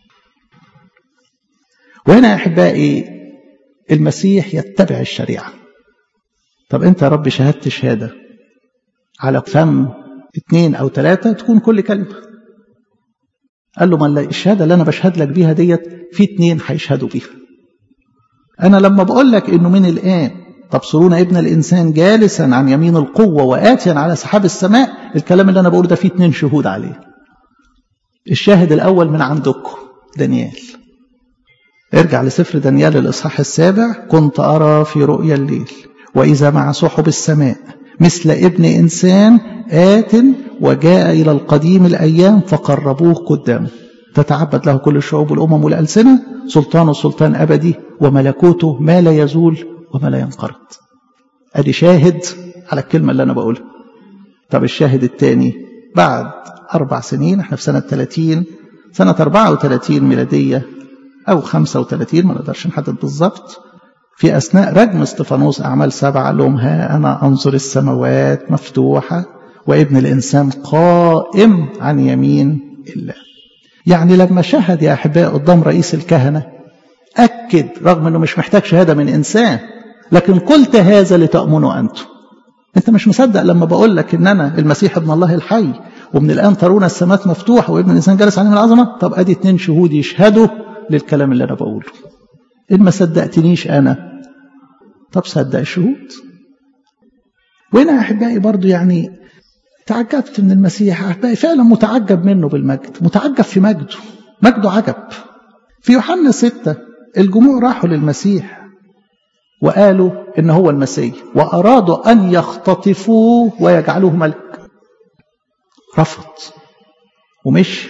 وهنا يا أحبائي المسيح يتبع الشريعة طب أنت يا رب شهدت شهادة على فم اثنين أو ثلاثة تكون كل كلمة قال له ما الشهادة اللي أنا بشهد لك بيها ديت في اتنين هيشهدوا بيها أنا لما بقول لك إنه من الآن تبصرون ابن الإنسان جالسا عن يمين القوة وآتيا على سحاب السماء الكلام اللي أنا بقوله ده فيه اتنين شهود عليه الشاهد الأول من عندكم دانيال ارجع لسفر دانيال الإصحاح السابع كنت أرى في رؤيا الليل وإذا مع سحب السماء مثل ابن إنسان آت وجاء إلى القديم الأيام فقربوه قدامه تتعبد له كل الشعوب والأمم والألسنة سلطانه سلطان أبدي وملكوته ما لا يزول وما لا ينقرض أدي شاهد على الكلمة اللي أنا بقولها طب الشاهد الثاني بعد أربع سنين احنا في سنة 30 سنة 34 ميلادية أو 35 ما نقدرش نحدد بالظبط في أثناء رجم استفانوس أعمال سبعة قال لهم ها أنا أنظر السماوات مفتوحة وابن الإنسان قائم عن يمين الله يعني لما شهد يا أحباء قدام رئيس الكهنة أكد رغم أنه مش محتاج شهادة من إنسان لكن قلت هذا لتأمنوا أنتم أنت مش مصدق لما بقول لك إن أنا المسيح ابن الله الحي ومن الآن ترون السماوات مفتوحة وابن الإنسان جالس عليه من العظمة طب أدي اتنين شهود يشهدوا للكلام اللي أنا بقوله إن ما صدقتنيش أنا طب صدق الشهود وهنا يا أحبائي برضو يعني تعجبت من المسيح أحبائي فعلا متعجب منه بالمجد متعجب في مجده مجده عجب في يوحنا ستة الجموع راحوا للمسيح وقالوا إن هو المسيح وأرادوا أن يختطفوه ويجعلوه ملك رفض ومشي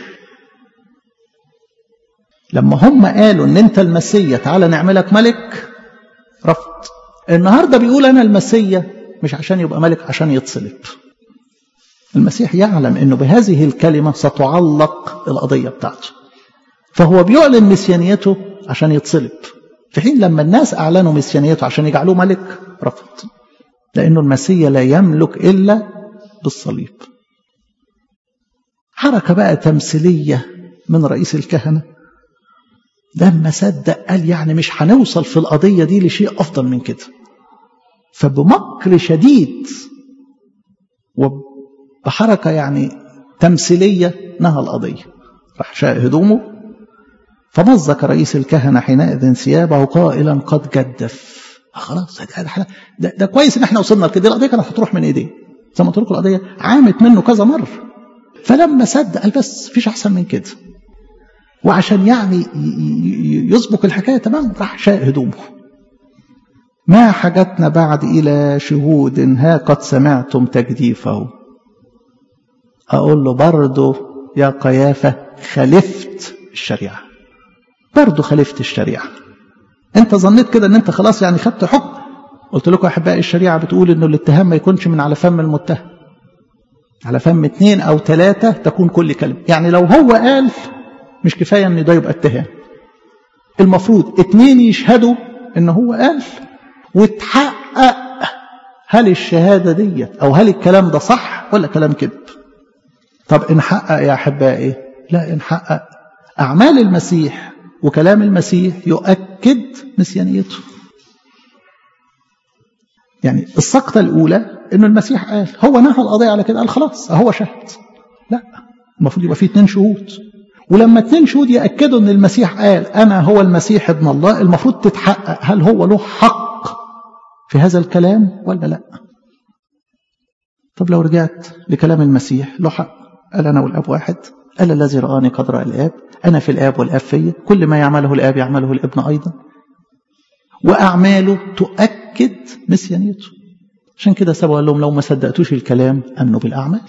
لما هم قالوا ان انت المسيا تعالى نعملك ملك رفض النهارده بيقول انا المسيا مش عشان يبقى ملك عشان يتصلب المسيح يعلم انه بهذه الكلمه ستعلق القضيه بتاعته فهو بيعلن مسيانيته عشان يتصلب في حين لما الناس اعلنوا مسيانيته عشان يجعلوه ملك رفض لانه المسيا لا يملك الا بالصليب حركه بقى تمثيليه من رئيس الكهنه لما صدق قال يعني مش هنوصل في القضية دي لشيء أفضل من كده فبمكر شديد وبحركة يعني تمثيلية نهى القضية راح شاء هدومه فمزق رئيس الكهنة حينئذ ثيابه قائلا قد جدف خلاص ده, ده, ده كويس ان احنا وصلنا لكده القضيه كانت هتروح من ايديه زي ما قلت لكم القضيه عامت منه كذا مره فلما صدق قال بس مفيش احسن من كده وعشان يعني يسبق الحكاية تمام راح شاء هدومه ما حاجتنا بعد إلى شهود ها قد سمعتم تجديفه أقول له برضه يا قيافة خالفت الشريعة برضه خالفت الشريعة أنت ظنيت كده أن أنت خلاص يعني خدت حكم قلت لكم أحبائي الشريعة بتقول أنه الاتهام ما يكونش من على فم المتهم على فم اثنين أو ثلاثة تكون كل كلمة يعني لو هو قال مش كفاية ان ده يبقى اتهام المفروض اتنين يشهدوا ان هو قال وتحقق هل الشهادة دي او هل الكلام ده صح ولا كلام كذب طب ان حقق يا احبائي لا ان حقق اعمال المسيح وكلام المسيح يؤكد مسيانيته يعني السقطة الأولى إنه المسيح قال هو نهى القضية على كده قال خلاص هو شهد لا المفروض يبقى فيه اتنين شهود ولما اتنين شهود يأكدوا ان المسيح قال انا هو المسيح ابن الله المفروض تتحقق هل هو له حق في هذا الكلام ولا لا طب لو رجعت لكلام المسيح له حق قال انا والاب واحد قال الذي رآني قد رأى الاب انا في الاب والاب في كل ما يعمله الاب يعمله الابن ايضا واعماله تؤكد مسيانيته عشان كده سبوا قال لهم لو ما صدقتوش الكلام امنوا بالاعمال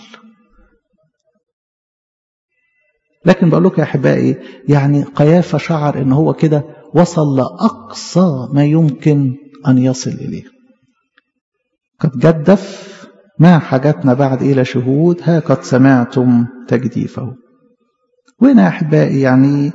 لكن بقول لكم يا احبائي يعني قيافه شعر ان هو كده وصل لأقصى ما يمكن أن يصل إليه قد جدف ما حاجتنا بعد إلى شهود ها قد سمعتم تجديفه وهنا يا أحبائي يعني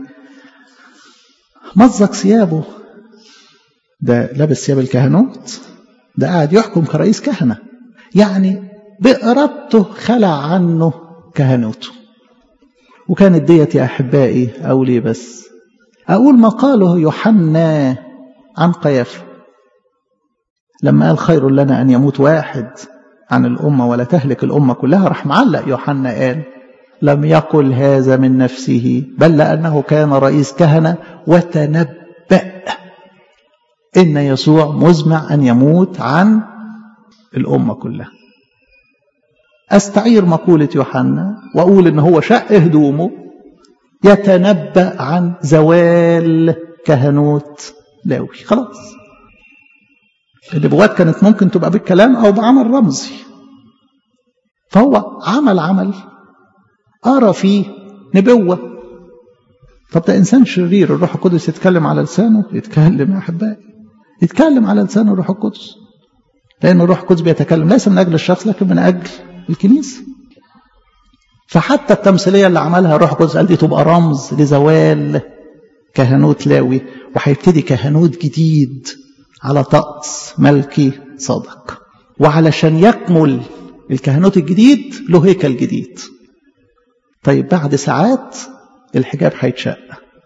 مزق ثيابه ده لابس ثياب الكهنوت ده قاعد يحكم كرئيس كهنة يعني بإرادته خلع عنه كهنوته وكانت ديت يا أحبائي أقول بس أقول ما قاله يوحنا عن قيافة لما قال خير لنا أن يموت واحد عن الأمة ولا تهلك الأمة كلها راح معلق يوحنا قال لم يقل هذا من نفسه بل لأنه كان رئيس كهنة وتنبأ إن يسوع مزمع أن يموت عن الأمة كلها أستعير مقولة يوحنا وأقول إن هو شق هدومه يتنبأ عن زوال كهنوت لاوي خلاص النبوات كانت ممكن تبقى بالكلام أو بعمل رمزي فهو عمل عمل أرى فيه نبوة طب ده إنسان شرير الروح القدس يتكلم على لسانه يتكلم يا أحبائي يتكلم على لسان الروح القدس لأن الروح القدس بيتكلم ليس من أجل الشخص لكن من أجل الكنيسة فحتى التمثيلية اللي عملها الروح القدس قال دي تبقى رمز لزوال كهنوت لاوي وهيبتدي كهنوت جديد على طقس ملكي صادق وعلشان يكمل الكهنوت الجديد له هيكل جديد طيب بعد ساعات الحجاب هيتشق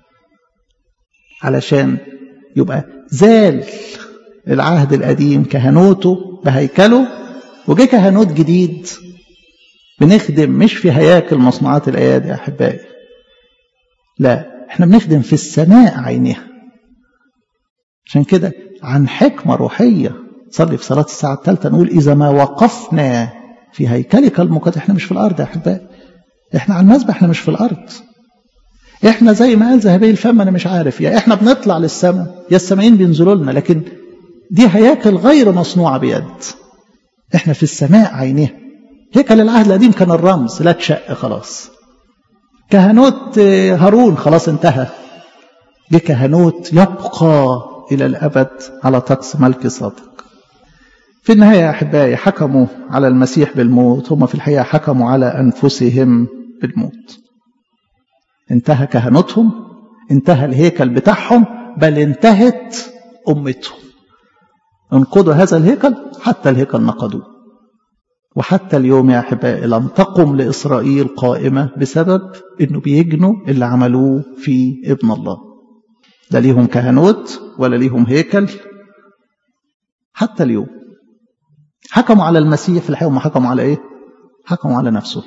علشان يبقى زال العهد القديم كهنوته بهيكله وجه كهنوت جديد بنخدم مش في هياكل مصنوعات الايادي يا احبائي لا احنا بنخدم في السماء عينها عشان كده عن حكمة روحية صلي في صلاة الساعة الثالثة نقول إذا ما وقفنا في هيكلك المقدس احنا مش في الأرض يا أحبائي احنا على المسبح احنا مش في الأرض احنا زي ما قال ذهبي الفم انا مش عارف يا احنا بنطلع للسماء يا السماءين بينزلوا لنا لكن دي هياكل غير مصنوعة بيد احنا في السماء عينها هيكل العهد القديم كان الرمز لا تشق خلاص كهنوت هارون خلاص انتهى جه كهنوت يبقى إلى الأبد على طقس ملك صادق في النهاية يا أحبائي حكموا على المسيح بالموت هم في الحقيقة حكموا على أنفسهم بالموت انتهى كهنوتهم انتهى الهيكل بتاعهم بل انتهت أمتهم انقضوا هذا الهيكل حتى الهيكل نقضوه وحتى اليوم يا أحبائي لم تقم لإسرائيل قائمة بسبب أنه بيجنوا اللي عملوه في ابن الله لا ليهم كهنوت ولا ليهم هيكل حتى اليوم حكموا على المسيح في الحقيقة هم حكموا على إيه؟ حكموا على نفسه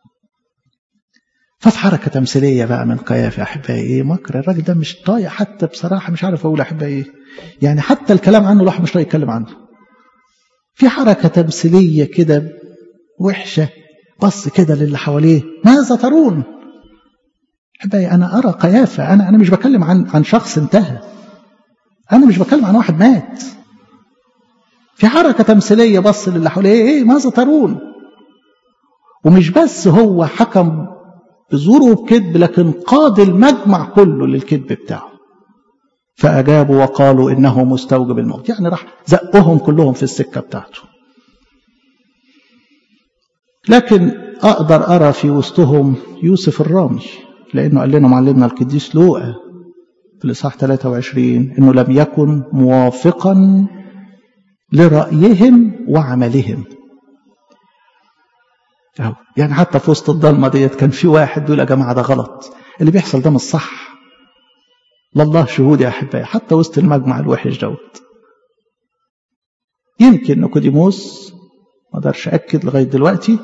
ففي حركة تمثيلية بقى من قيافة أحبائي إيه مكر الراجل ده مش طايق حتى بصراحة مش عارف أقول أحبائي إيه يعني حتى الكلام عنه الواحد مش طايق يتكلم عنه في حركة تمثيلية كده وحشة بص كده للي حواليه ماذا ترون أحبائي أنا أرى قيافة أنا أنا مش بكلم عن عن شخص انتهى أنا مش بكلم عن واحد مات في حركة تمثيلية بص للي حواليه إيه ماذا ترون ومش بس هو حكم بزوره وبكذب لكن قاد المجمع كله للكذب بتاعه فأجابوا وقالوا إنه مستوجب الموت يعني راح زقهم كلهم في السكة بتاعته لكن أقدر أرى في وسطهم يوسف الرامي لأنه قال لنا معلمنا القديس لوقا في الإصحاح 23 إنه لم يكن موافقا لرأيهم وعملهم أهو يعني حتى في وسط الضلمة ديت كان في واحد بيقول يا جماعة ده غلط اللي بيحصل ده مش صح لله شهود يا أحبائي حتى وسط المجمع الوحش دوت يمكن نيكوديموس ما اقدرش أكد لغاية دلوقتي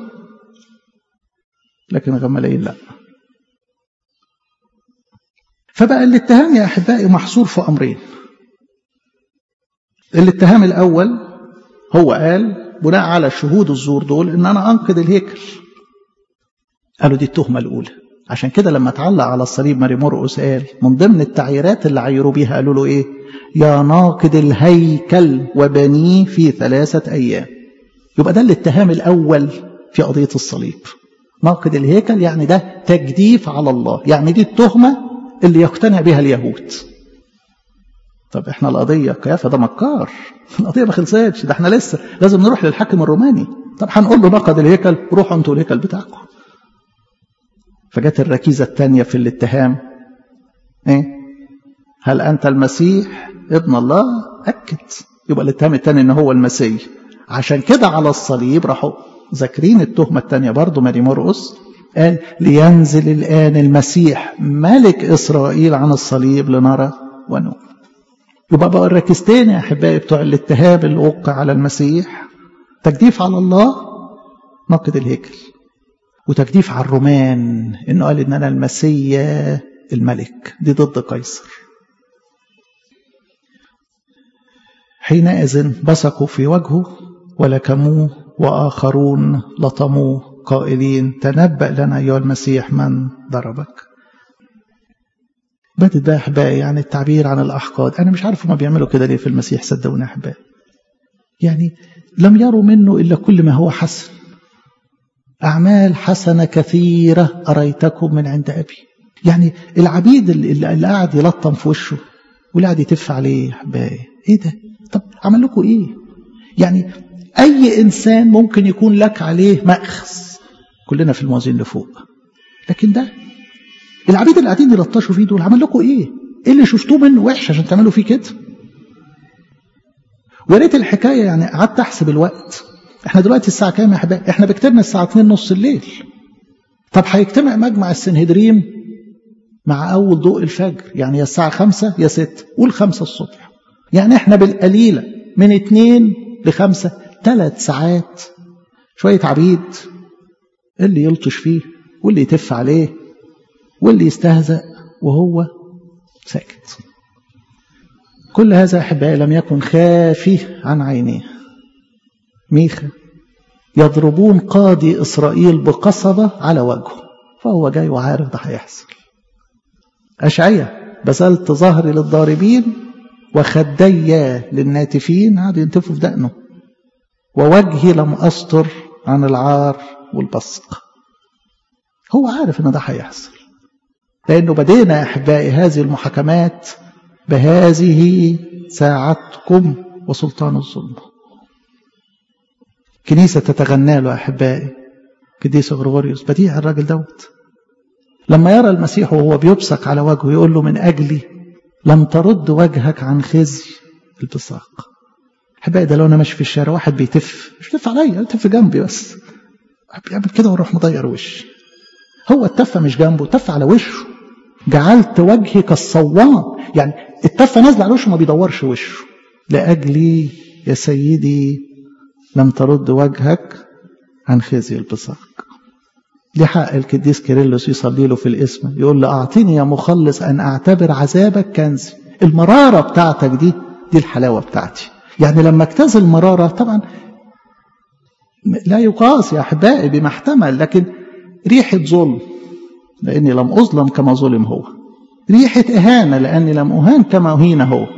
لكن غمالين لا فبقى الاتهام يا أحبائي محصور في أمرين الاتهام الأول هو قال بناء على شهود الزور دول ان انا انقذ الهيكل قالوا دي التهمه الاولى عشان كده لما اتعلق على الصليب ماري مرقس قال من ضمن التعييرات اللي عيروا بيها قالوا له ايه يا ناقد الهيكل وبنيه في ثلاثه ايام يبقى ده الاتهام الاول في قضيه الصليب ناقد الهيكل يعني ده تجديف على الله يعني دي التهمه اللي يقتنع بها اليهود طب احنا القضيه قيافه ده مكار القضيه ما خلصتش ده احنا لسه لازم نروح للحاكم الروماني طب هنقول له نقد الهيكل روحوا انتوا الهيكل بتاعكم فجت الركيزه الثانيه في الاتهام ايه هل انت المسيح ابن الله اكد يبقى الاتهام الثاني ان هو المسيح عشان كده على الصليب راحوا ذاكرين التهمه الثانيه برضه ماري مرقس قال لينزل الان المسيح ملك اسرائيل عن الصليب لنرى ونؤمن يبقى بقى الركزتين يا احبائي بتوع الاتهام اللي وقع على المسيح تجديف على الله نقد الهيكل وتجديف على الرومان انه قال ان انا المسيا الملك دي ضد قيصر حينئذ بصقوا في وجهه ولكموه واخرون لطموه قائلين تنبأ لنا ايها المسيح من ضربك بدت بقى احبائي يعني التعبير عن الاحقاد انا مش عارف هما بيعملوا كده ليه في المسيح صدقوني احبائي يعني لم يروا منه الا كل ما هو حسن اعمال حسنه كثيره اريتكم من عند ابي يعني العبيد اللي, اللي قاعد يلطم في وشه واللي قاعد يتف عليه احبائي ايه ده طب عمل لكم ايه يعني اي انسان ممكن يكون لك عليه ماخذ كلنا في الموازين اللي فوق لكن ده العبيد اللي قاعدين يلطشوا فيه دول عمل لكم ايه؟ ايه اللي شفتوه منه وحش عشان تعملوا فيه كده؟ ويا ريت الحكايه يعني قعدت احسب الوقت احنا دلوقتي الساعه كام يا حبايبي؟ احنا بكتبنا الساعه 2 نص الليل طب هيجتمع مجمع السنهدريم مع اول ضوء الفجر يعني يا الساعه 5 يا 6 قول 5 الصبح يعني احنا بالقليله من 2 ل 5 ثلاث ساعات شويه عبيد اللي يلطش فيه واللي يتف عليه واللي يستهزأ وهو ساكت كل هذا أحبائي لم يكن خافي عن عينيه ميخا يضربون قاضي إسرائيل بقصبة على وجهه فهو جاي وعارف ده هيحصل أشعية بذلت ظهري للضاربين وخدي للناتفين قعدوا ينتفوا في دقنه ووجهي لم أستر عن العار والبصق هو عارف ان ده هيحصل لانه بدينا احبائي هذه المحاكمات بهذه ساعتكم وسلطان الظلم كنيسة تتغنى له أحبائي قديس غريغوريوس بديع الراجل دوت لما يرى المسيح وهو بيبصق على وجهه يقول له من أجلي لم ترد وجهك عن خزي البصاق أحبائي ده لو أنا ماشي في الشارع واحد بيتف مش بيتف عليا بيتف جنبي بس بيعمل كده ويروح مضير وشي هو التفة مش جنبه التفة على وشه جعلت وجهي كالصوان يعني التفة نازلة على وشه ما بيدورش وشه لأجلي يا سيدي لم ترد وجهك عن خزي البصاق دي حق القديس كيرلس يصلي له في الاسم يقول له أعطيني يا مخلص أن أعتبر عذابك كنزي المرارة بتاعتك دي دي الحلاوة بتاعتي يعني لما اجتاز المرارة طبعا لا يقاس يا أحبائي بما احتمل لكن ريحة ظلم لأني لم أظلم كما ظلم هو ريحة إهانة لأني لم أهان كما أهين هو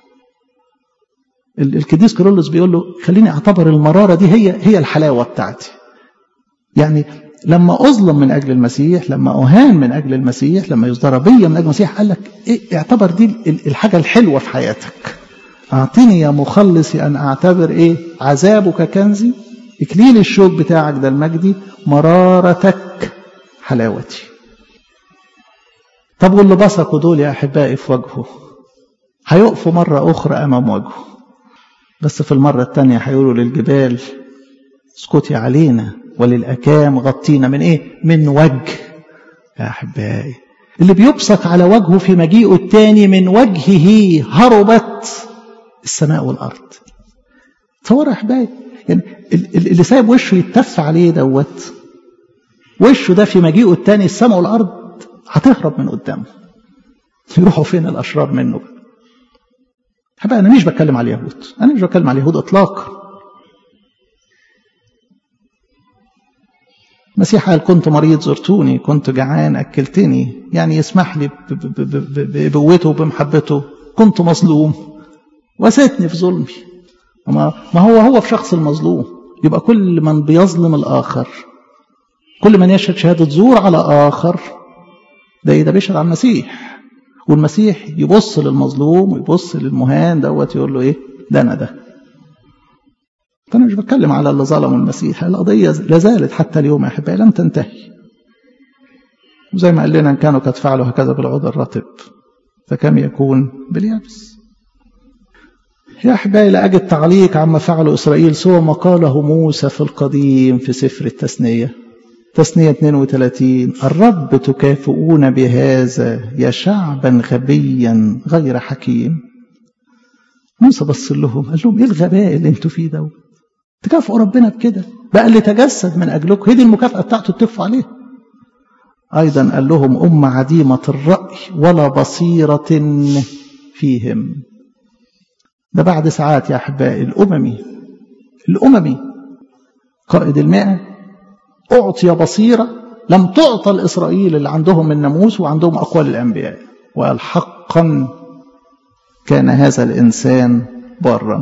القديس كيرلس بيقول له خليني أعتبر المرارة دي هي هي الحلاوة بتاعتي يعني لما أظلم من أجل المسيح لما أهان من أجل المسيح لما يصدر بيا من أجل المسيح قال لك إيه اعتبر دي الحاجة الحلوة في حياتك أعطيني يا مخلصي أن أعتبر إيه عذابك كنزي إكليل الشوك بتاعك ده المجدي مرارتك حلاوتي طب واللي بصقوا دول يا أحبائي في وجهه هيقفوا مرة أخرى أمام وجهه بس في المرة الثانية هيقولوا للجبال اسكتي علينا وللأكام غطينا من إيه؟ من وجه يا أحبائي اللي بيبصق على وجهه في مجيئه الثاني من وجهه هربت السماء والأرض تصور يا أحبائي يعني اللي سايب وشه يتف عليه دوت وشه ده في مجيئه الثاني السماء والأرض هتهرب من قدامه يروحوا فين الأشرار منه حبا أنا مش بتكلم على اليهود أنا مش بتكلم على اليهود إطلاقا المسيح قال كنت مريض زرتوني كنت جعان أكلتني يعني يسمح لي بقوته وبمحبته كنت مظلوم وساتني في ظلمي ما هو هو في شخص المظلوم يبقى كل من بيظلم الآخر كل من يشهد شهادة زور على آخر ده إيه ده بيشهد على المسيح والمسيح يبص للمظلوم ويبص للمهان دوت يقول له ايه ده انا ده فانا مش بتكلم على اللي ظلموا المسيح القضيه لا زالت حتى اليوم يا احبائي لم تنتهي وزي ما قال لنا ان كانوا قد فعلوا هكذا بالعود الرطب فكم يكون باليابس يا أحبائي لا أجد تعليق عما فعله إسرائيل سوى ما قاله موسى في القديم في سفر التثنية تثنية 32 الرب تكافئون بهذا يا شعبا غبيا غير حكيم موسى بص لهم قال لهم ايه الغباء اللي انتوا فيه ده تكافئوا ربنا بكده بقى اللي تجسد من اجلكم هي دي المكافاه بتاعته تتفوا عليها ايضا قال لهم امه عديمه الراي ولا بصيره فيهم ده بعد ساعات يا أحبائي الأممي الأممي قائد المئة أعطي بصيرة لم تعطى الإسرائيل اللي عندهم الناموس وعندهم أقوال الأنبياء وقال حقا كان هذا الإنسان بارا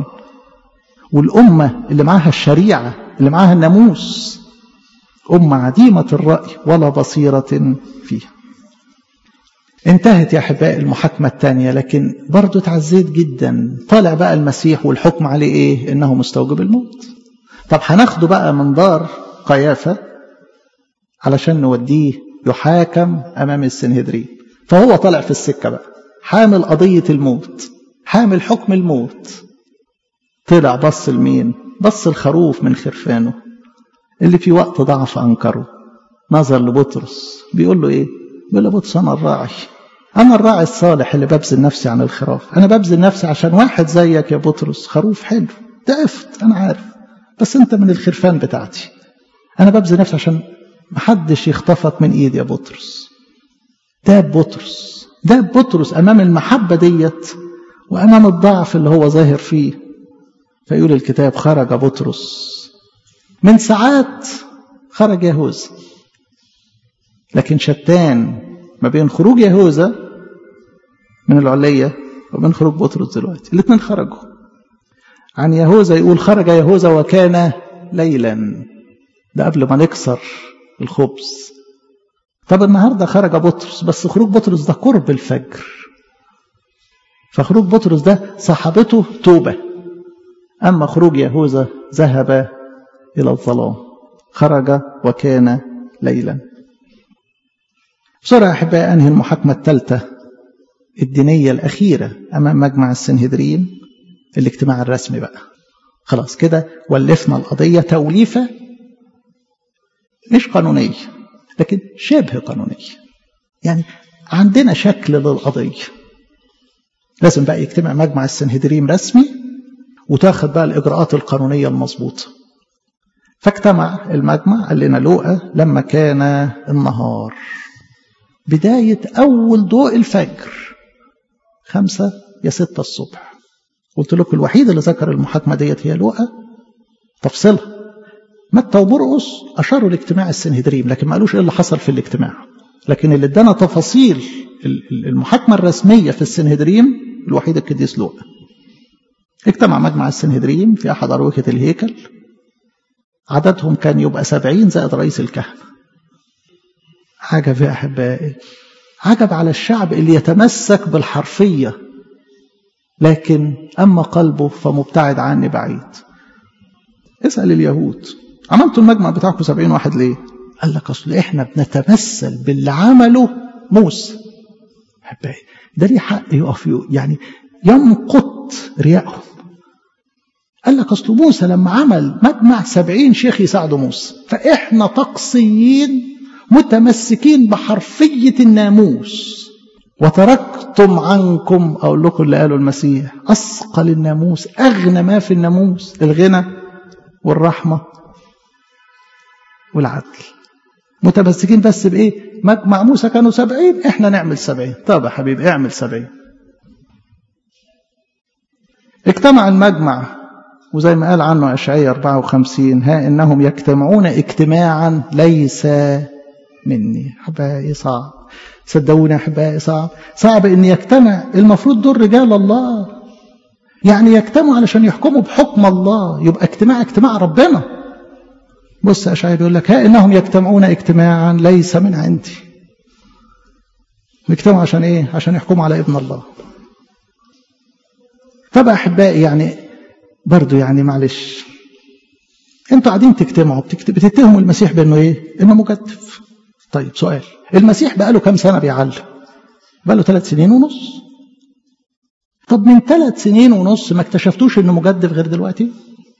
والأمة اللي معاها الشريعة اللي معاها الناموس أمة عديمة الرأي ولا بصيرة فيها انتهت يا احبائي المحاكمة الثانية لكن برضه اتعزيت جدا طالع بقى المسيح والحكم عليه ايه انه مستوجب الموت طب هناخده بقى من دار قيافة علشان نوديه يحاكم امام السنهدرين فهو طالع في السكة بقى حامل قضية الموت حامل حكم الموت طلع بص لمين بص الخروف من خرفانه اللي في وقت ضعف انكره نظر لبطرس بيقول له ايه بيقول له بطرس انا الراعي انا الراعي الصالح اللي ببذل نفسي عن الخراف انا ببذل نفسي عشان واحد زيك يا بطرس خروف حلو ضعفت انا عارف بس انت من الخرفان بتاعتي انا ببذل نفسي عشان محدش يخطفك من ايدي يا بطرس ده بطرس ده بطرس امام المحبه ديت وامام الضعف اللي هو ظاهر فيه فيقول الكتاب خرج بطرس من ساعات خرج يهوذا لكن شتان ما بين خروج يهوذا من العلية وبين خروج بطرس دلوقتي الاثنين خرجوا عن يهوذا يقول خرج يهوذا وكان ليلا ده قبل ما نكسر الخبز طب النهارده خرج بطرس بس خروج بطرس ده قرب الفجر فخروج بطرس ده صحابته توبة أما خروج يهوذا ذهب إلى الظلام خرج وكان ليلا بسرعة أحبائي أنهي المحاكمة الثالثة الدينية الأخيرة أمام مجمع السنهدرين الاجتماع الرسمي بقى خلاص كده ولفنا القضية توليفة مش قانونية لكن شبه قانونية يعني عندنا شكل للقضية لازم بقى يجتمع مجمع السنهدرين رسمي وتاخد بقى الإجراءات القانونية المظبوطة فاجتمع المجمع قال لنا لوقا لما كان النهار بداية أول ضوء الفجر خمسة يا ستة الصبح قلت لكم الوحيد اللي ذكر المحاكمة ديت هي لوقا تفصيلها متى ومرقص أشاروا لاجتماع السنهدريم لكن ما قالوش إيه اللي حصل في الاجتماع لكن اللي ادانا تفاصيل المحاكمة الرسمية في السنهدريم الوحيد القديس لوقا اجتمع مجمع السنهدريم في أحد أروكة الهيكل عددهم كان يبقى سبعين زائد رئيس الكهنة عجب يا أحبائي عجب على الشعب اللي يتمسك بالحرفية لكن أما قلبه فمبتعد عني بعيد اسأل اليهود عملتوا المجمع بتاعكم سبعين واحد ليه قال لك أصل إحنا بنتمثل باللي عمله موسى أحبائي ده ليه حق يقف يعني يمقت رياءهم قال لك أصل موسى لما عمل مجمع سبعين شيخ يساعدوا موسى فإحنا تقصيين متمسكين بحرفية الناموس وتركتم عنكم أقول لكم اللي قاله المسيح أثقل الناموس أغنى ما في الناموس الغنى والرحمة والعدل متمسكين بس بإيه مجمع موسى كانوا سبعين إحنا نعمل سبعين طب يا حبيبي اعمل سبعين اجتمع المجمع وزي ما قال عنه أشعية 54 ها إنهم يجتمعون اجتماعا ليس مني أحبائي صعب صدقوني أحبائي صعب صعب إن يجتمع المفروض دول رجال الله يعني يجتمعوا علشان يحكموا بحكم الله يبقى اجتماع اجتماع ربنا بص أشعية بيقول لك ها إنهم يجتمعون اجتماعا ليس من عندي بيجتمعوا عشان ايه عشان يحكموا على ابن الله فبقى احبائي يعني برضو يعني معلش انتوا قاعدين تجتمعوا بتتهموا المسيح بانه ايه انه مجدف طيب سؤال المسيح بقى له كام سنه بيعلم بقى له ثلاث سنين ونص طب من ثلاث سنين ونص ما اكتشفتوش انه مجدف غير دلوقتي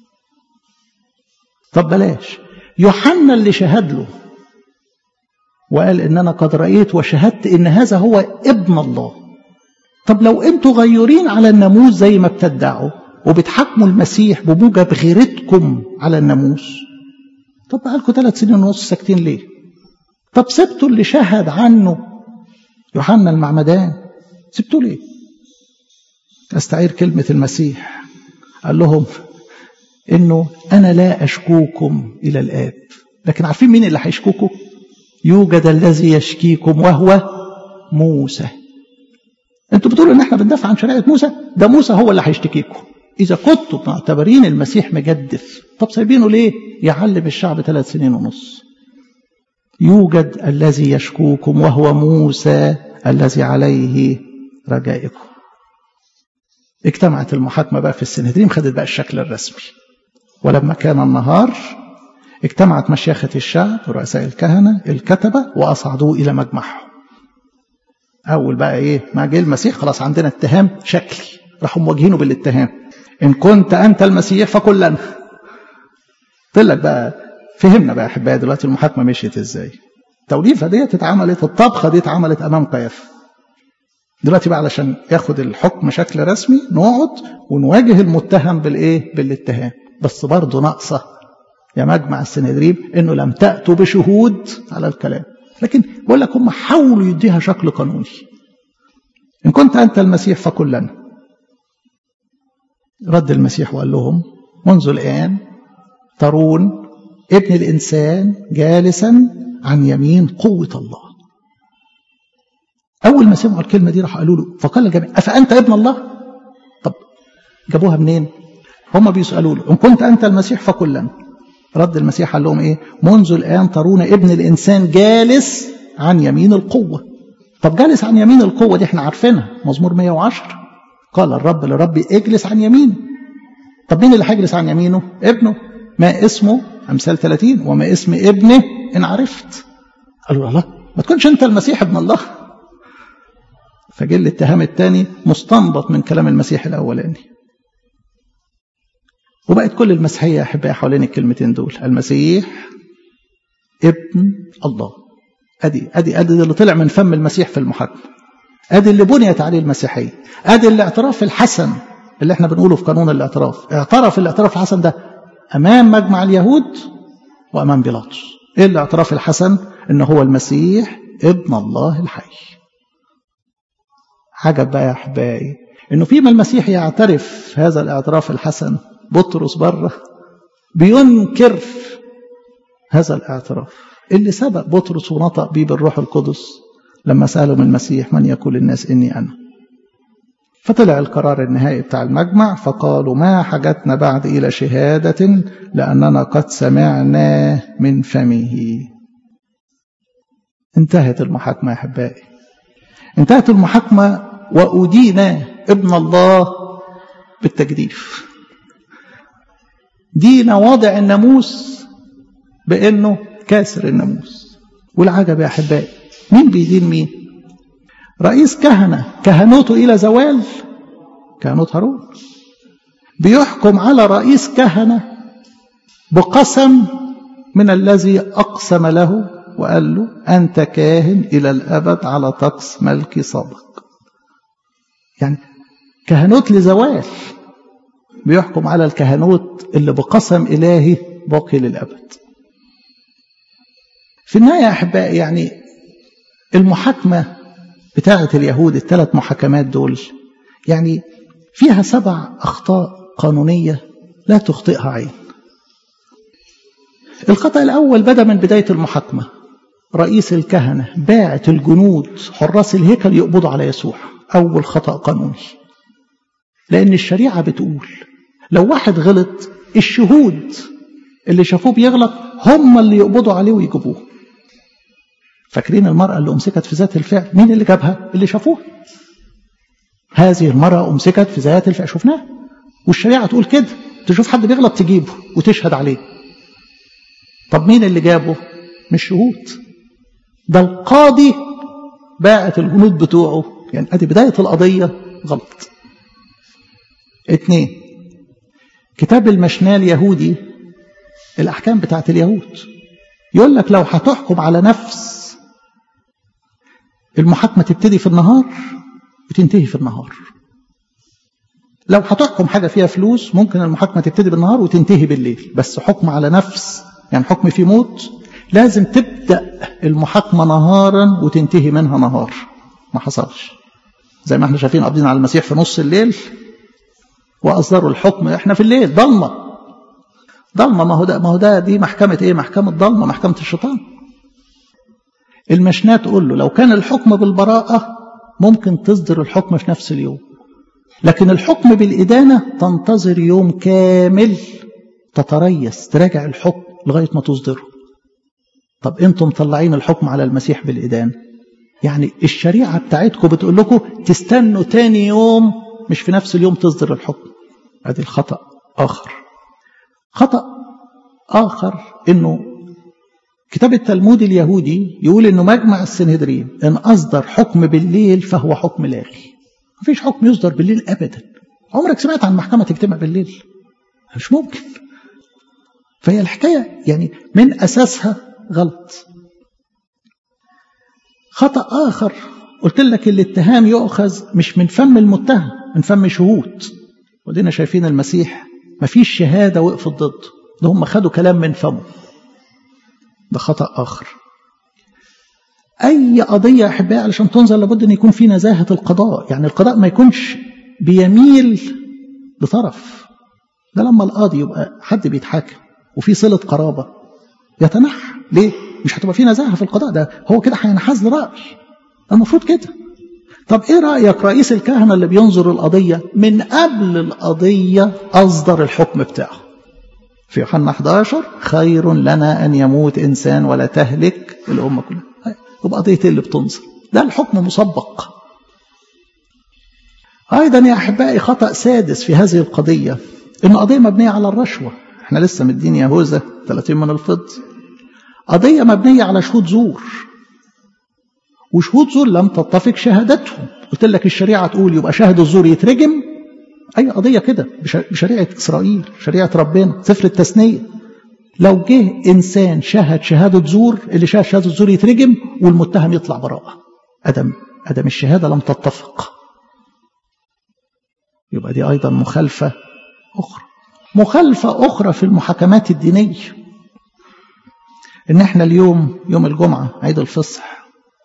طب بلاش يوحنا اللي شهد له وقال ان انا قد رايت وشهدت ان هذا هو ابن الله طب لو انتوا غيورين على الناموس زي ما بتدعوا وبتحاكموا المسيح بموجب غيرتكم على الناموس طب بقالكم ثلاث سنين ونص ساكتين ليه طب سبتوا اللي شهد عنه يوحنا المعمدان سبتوا ليه استعير كلمة المسيح قال لهم انه انا لا اشكوكم الى الاب لكن عارفين مين اللي هيشكوكم يوجد الذي يشكيكم وهو موسى انتوا بتقولوا ان احنا بندافع عن شريعه موسى ده موسى هو اللي هيشتكيكم اذا كنتوا معتبرين المسيح مجدف طب سايبينه ليه يعلم الشعب ثلاث سنين ونص يوجد الذي يشكوكم وهو موسى الذي عليه رجائكم اجتمعت المحاكمة بقى في السنهدريم خدت بقى الشكل الرسمي ولما كان النهار اجتمعت مشيخة الشعب ورؤساء الكهنة الكتبة وأصعدوه إلى مجمعهم أول بقى إيه ما جه المسيح خلاص عندنا اتهام شكلي راحوا مواجهينه بالاتهام إن كنت أنت المسيح فقل لنا قلت لك بقى فهمنا بقى أحبائي دلوقتي المحاكمة مشيت إزاي التوليفة ديت اتعملت الطبخة دي اتعملت أمام قيافة دلوقتي بقى علشان ياخد الحكم شكل رسمي نقعد ونواجه المتهم بالايه بالاتهام بس برضه ناقصه يا مجمع السنهدريم انه لم تاتوا بشهود على الكلام لكن بقول لك هم حاولوا يديها شكل قانوني ان كنت انت المسيح فقل لنا رد المسيح وقال لهم منذ الان ترون ابن الانسان جالسا عن يمين قوه الله أول ما سمعوا الكلمة دي راحوا قالوا له فقال الجميع أفأنت ابن الله؟ طب جابوها منين؟ هم بيسألوا له إن كنت أنت المسيح فقل لنا رد المسيح قال لهم إيه؟ منذ الآن ترون ابن الإنسان جالس عن يمين القوة طب جالس عن يمين القوة دي احنا عارفينها مزمور 110 قال الرب لربي اجلس عن يمينه طب مين اللي هيجلس عن يمينه؟ ابنه ما اسمه أمثال 30 وما اسم ابنه إن عرفت قالوا الله ما تكونش أنت المسيح ابن الله فجه الاتهام الثاني مستنبط من كلام المسيح الاولاني وبقت كل المسيحيه يا احبائي حوالين الكلمتين دول المسيح ابن الله ادي ادي ادي اللي طلع من فم المسيح في المحاكمه ادي اللي بنيت عليه المسيحيه ادي الاعتراف الحسن اللي احنا بنقوله في قانون الاعتراف اعترف الاعتراف الحسن ده امام مجمع اليهود وامام بيلاطس ايه الاعتراف الحسن ان هو المسيح ابن الله الحي عجب بقى يا احبائي انه فيما المسيح يعترف هذا الاعتراف الحسن بطرس بره بينكر هذا الاعتراف اللي سبق بطرس ونطق بيه بالروح القدس لما سالهم المسيح من يقول الناس اني انا فطلع القرار النهائي بتاع المجمع فقالوا ما حاجتنا بعد الى شهاده لاننا قد سمعنا من فمه انتهت المحاكمه يا احبائي انتهت المحاكمة وأدين ابن الله بالتجديف دين واضع الناموس بأنه كاسر الناموس والعجب يا أحبائي مين بيدين مين رئيس كهنة كهنوته إلى زوال كهنوت هارون بيحكم على رئيس كهنة بقسم من الذي أقسم له وقال له أنت كاهن إلى الأبد على طقس ملكي سابق يعني كهنوت لزوال بيحكم على الكهنوت اللي بقسم إلهي باقي للأبد في النهاية يا أحبائي يعني المحاكمة بتاعة اليهود الثلاث محاكمات دول يعني فيها سبع أخطاء قانونية لا تخطئها عين الخطأ الأول بدأ من بداية المحاكمة رئيس الكهنة باعت الجنود حراس الهيكل يقبضوا على يسوع أول خطأ قانوني لأن الشريعة بتقول لو واحد غلط الشهود اللي شافوه بيغلط هم اللي يقبضوا عليه ويجيبوه فاكرين المرأة اللي أمسكت في ذات الفعل مين اللي جابها اللي شافوها هذه المرأة أمسكت في ذات الفعل شفناها والشريعة تقول كده تشوف حد بيغلط تجيبه وتشهد عليه طب مين اللي جابه مش شهود ده القاضي باعت الجنود بتوعه يعني ادي بداية القضية غلط اتنين كتاب المشناه اليهودي الأحكام بتاعت اليهود يقول لك لو هتحكم على نفس المحاكمة تبتدي في النهار وتنتهي في النهار لو هتحكم حاجة فيها فلوس ممكن المحاكمة تبتدي بالنهار وتنتهي بالليل بس حكم على نفس يعني حكم في موت لازم تبدأ المحاكمة نهارا وتنتهي منها نهار ما حصلش زي ما احنا شايفين قابضين على المسيح في نص الليل وأصدروا الحكم احنا في الليل ضلمة ضلمة ما هو ده ما هو ده دي محكمة ايه محكمة ضلمة محكمة الشيطان المشناه تقول له لو كان الحكم بالبراءة ممكن تصدر الحكم في نفس اليوم لكن الحكم بالإدانة تنتظر يوم كامل تتريث تراجع الحكم لغاية ما تصدره طب انتم مطلعين الحكم على المسيح بالإدانة يعني الشريعة بتاعتكم بتقول لكم تستنوا تاني يوم مش في نفس اليوم تصدر الحكم هذه الخطأ آخر خطأ آخر إنه كتاب التلمود اليهودي يقول إنه مجمع السنهدرين إن أصدر حكم بالليل فهو حكم لاغي مفيش حكم يصدر بالليل أبدا عمرك سمعت عن محكمة تجتمع بالليل مش ممكن فهي الحكاية يعني من أساسها غلط خطأ آخر قلت لك الاتهام يؤخذ مش من فم المتهم من فم شهود ودينا شايفين المسيح مفيش شهادة وقفت ضده ده هم خدوا كلام من فمه ده خطأ آخر أي قضية يا أحبائي علشان تنظر لابد أن يكون في نزاهة القضاء يعني القضاء ما يكونش بيميل لطرف ده لما القاضي يبقى حد بيتحاكم وفي صلة قرابة يتنحى ليه؟ مش هتبقى في نزاهة في القضاء ده هو كده هينحاز لرأي المفروض كده طب ايه رأيك رئيس الكهنة اللي بينظر القضية من قبل القضية أصدر الحكم بتاعه في يوحنا 11 خير لنا أن يموت إنسان ولا تهلك الأمة كلها يبقى قضية اللي بتنظر ده الحكم مسبق أيضا يا أحبائي خطأ سادس في هذه القضية إن قضية مبنية على الرشوة احنا لسه مدين يهوذا 30 من الفضة قضية مبنية على شهود زور وشهود زور لم تتفق شهادتهم قلت لك الشريعة تقول يبقى شاهد الزور يترجم أي قضية كده بشريعة إسرائيل شريعة ربنا سفر التثنية لو جه إنسان شهد شهادة زور اللي شهد شهادة زور يترجم والمتهم يطلع براءة أدم أدم الشهادة لم تتفق يبقى دي أيضا مخالفة أخرى مخالفة أخرى في المحاكمات الدينية إن إحنا اليوم يوم الجمعة عيد الفصح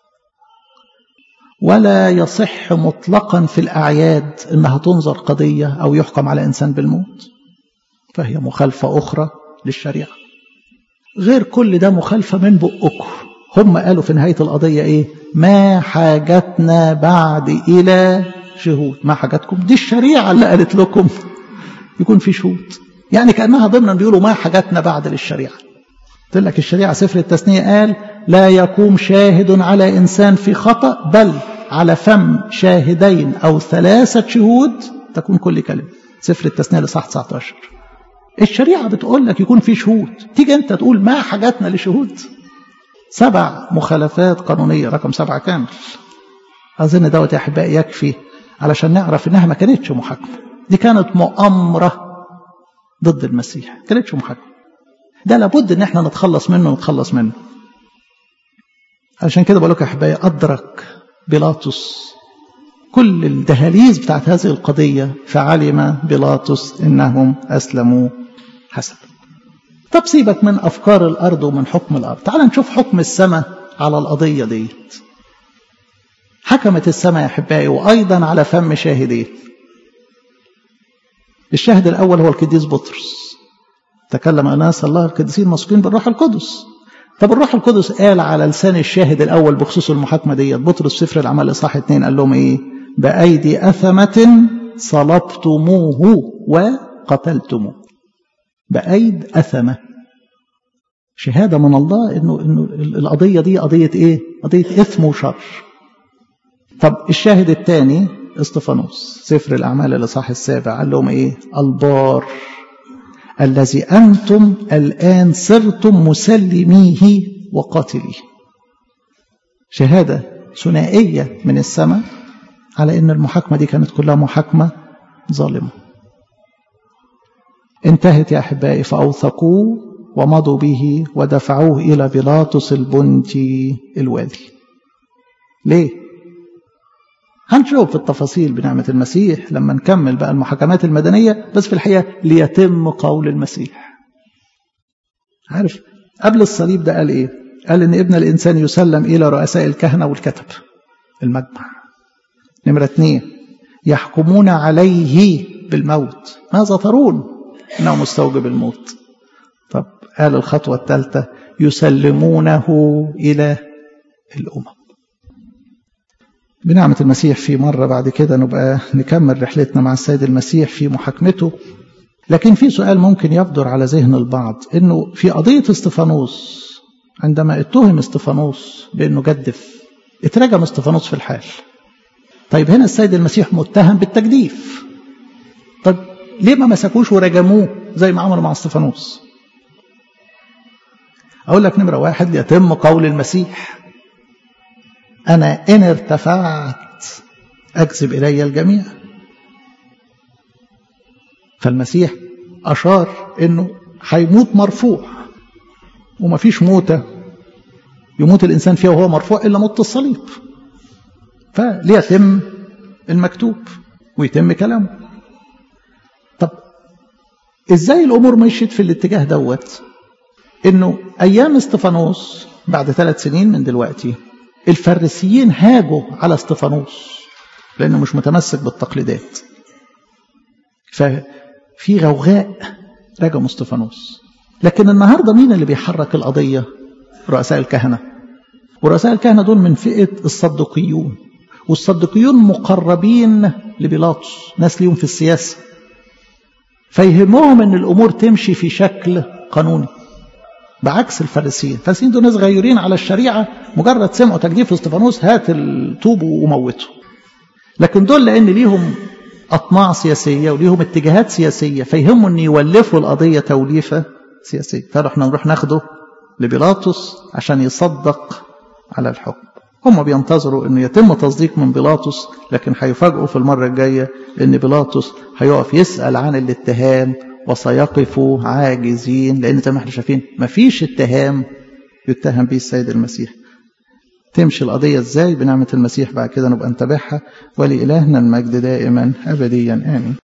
ولا يصح مطلقا في الأعياد إنها تنظر قضية أو يحكم على إنسان بالموت فهي مخالفة أخرى للشريعة غير كل ده مخالفة من بقكم هم قالوا في نهاية القضية إيه ما حاجتنا بعد إلى شهود ما حاجتكم دي الشريعة اللي قالت لكم يكون في شهود يعني كأنها ضمنا بيقولوا ما حاجتنا بعد للشريعة قلت لك الشريعة سفر التثنية قال لا يقوم شاهد على إنسان في خطأ بل على فم شاهدين أو ثلاثة شهود تكون كل كلمة سفر التثنية لصح 19 الشريعة بتقول لك يكون في شهود تيجي أنت تقول ما حاجتنا لشهود سبع مخالفات قانونية رقم سبعة كامل أظن دوت يا أحبائي يكفي علشان نعرف إنها ما كانتش محاكمة دي كانت مؤامرة ضد المسيح ما كانتش محاكمة ده لابد إن احنا نتخلص منه ونتخلص منه علشان كده بقول لك يا أحبائي أدرك بيلاطس كل الدهاليز بتاعت هذه القضية فعلم بيلاطس إنهم أسلموا حسنا طب سيبك من أفكار الأرض ومن حكم الأرض تعال نشوف حكم السماء على القضية ديت حكمت السماء يا أحبائي وأيضا على فم شاهدين الشاهد الأول هو القديس بطرس تكلم أناس الله القديسين مسكين بالروح القدس طب الروح القدس قال على لسان الشاهد الأول بخصوص المحاكمة ديت بطرس سفر الأعمال إصحاح اتنين قال لهم إيه بأيدي أثمة صلبتموه وقتلتموه بأيد أثمة شهادة من الله إنه إنه القضية دي قضية إيه؟ قضية إثم وشر طب الشاهد الثاني استفانوس سفر الأعمال الإصحاح السابع قال لهم إيه البار الذي أنتم الآن صرتم مسلميه وقاتليه شهادة ثنائية من السماء على أن المحاكمة دي كانت كلها محاكمة ظالمة انتهت يا أحبائي فأوثقوه ومضوا به ودفعوه إلى بيلاطس البنتي الوالي ليه؟ هنشوف في التفاصيل بنعمة المسيح لما نكمل بقى المحاكمات المدنية بس في الحقيقة ليتم قول المسيح عارف قبل الصليب ده قال إيه قال إن ابن الإنسان يسلم إلى رؤساء الكهنة والكتب المجمع نمرة اثنين يحكمون عليه بالموت ماذا ترون إنه مستوجب الموت طب قال الخطوة الثالثة يسلمونه إلى الأمم بنعمة المسيح في مرة بعد كده نبقى نكمل رحلتنا مع السيد المسيح في محاكمته لكن في سؤال ممكن يبدر على ذهن البعض انه في قضية استفانوس عندما اتهم استفانوس بانه جدف اترجم استفانوس في الحال طيب هنا السيد المسيح متهم بالتجديف طيب ليه ما مسكوش ورجموه زي ما عملوا مع استفانوس اقول لك نمرة واحد ليتم قول المسيح أنا إن ارتفعت أجذب إلي الجميع فالمسيح أشار إنه هيموت مرفوع ومفيش موتة يموت الإنسان فيها وهو مرفوع إلا موت الصليب فليتم المكتوب ويتم كلامه طب إزاي الأمور مشيت في الاتجاه دوت إنه أيام استفانوس بعد ثلاث سنين من دلوقتي الفريسيين هاجوا على استفانوس لأنه مش متمسك بالتقليدات ففي غوغاء رجموا استفانوس لكن النهاردة مين اللي بيحرك القضية رؤساء الكهنة ورؤساء الكهنة دول من فئة الصدقيون والصدقيون مقربين لبيلاطس ناس ليهم في السياسة فيهمهم ان الامور تمشي في شكل قانوني بعكس الفارسيين الفارسيين دول ناس غيورين على الشريعة مجرد سمعوا تجديف استفانوس هات الطوب وموته لكن دول لأن ليهم أطماع سياسية وليهم اتجاهات سياسية فيهموا أن يولفوا القضية توليفة سياسية فاحنا نروح ناخده لبيلاطس عشان يصدق على الحكم هم بينتظروا أنه يتم تصديق من بيلاطس لكن هيفاجئوا في المرة الجاية أن بيلاطس هيقف يسأل عن الاتهام وسيقفوا عاجزين لأن زي ما احنا شايفين مفيش اتهام يتهم به السيد المسيح تمشي القضية ازاي بنعمة المسيح بعد كده نبقى نتابعها ولإلهنا المجد دائما أبديا آمين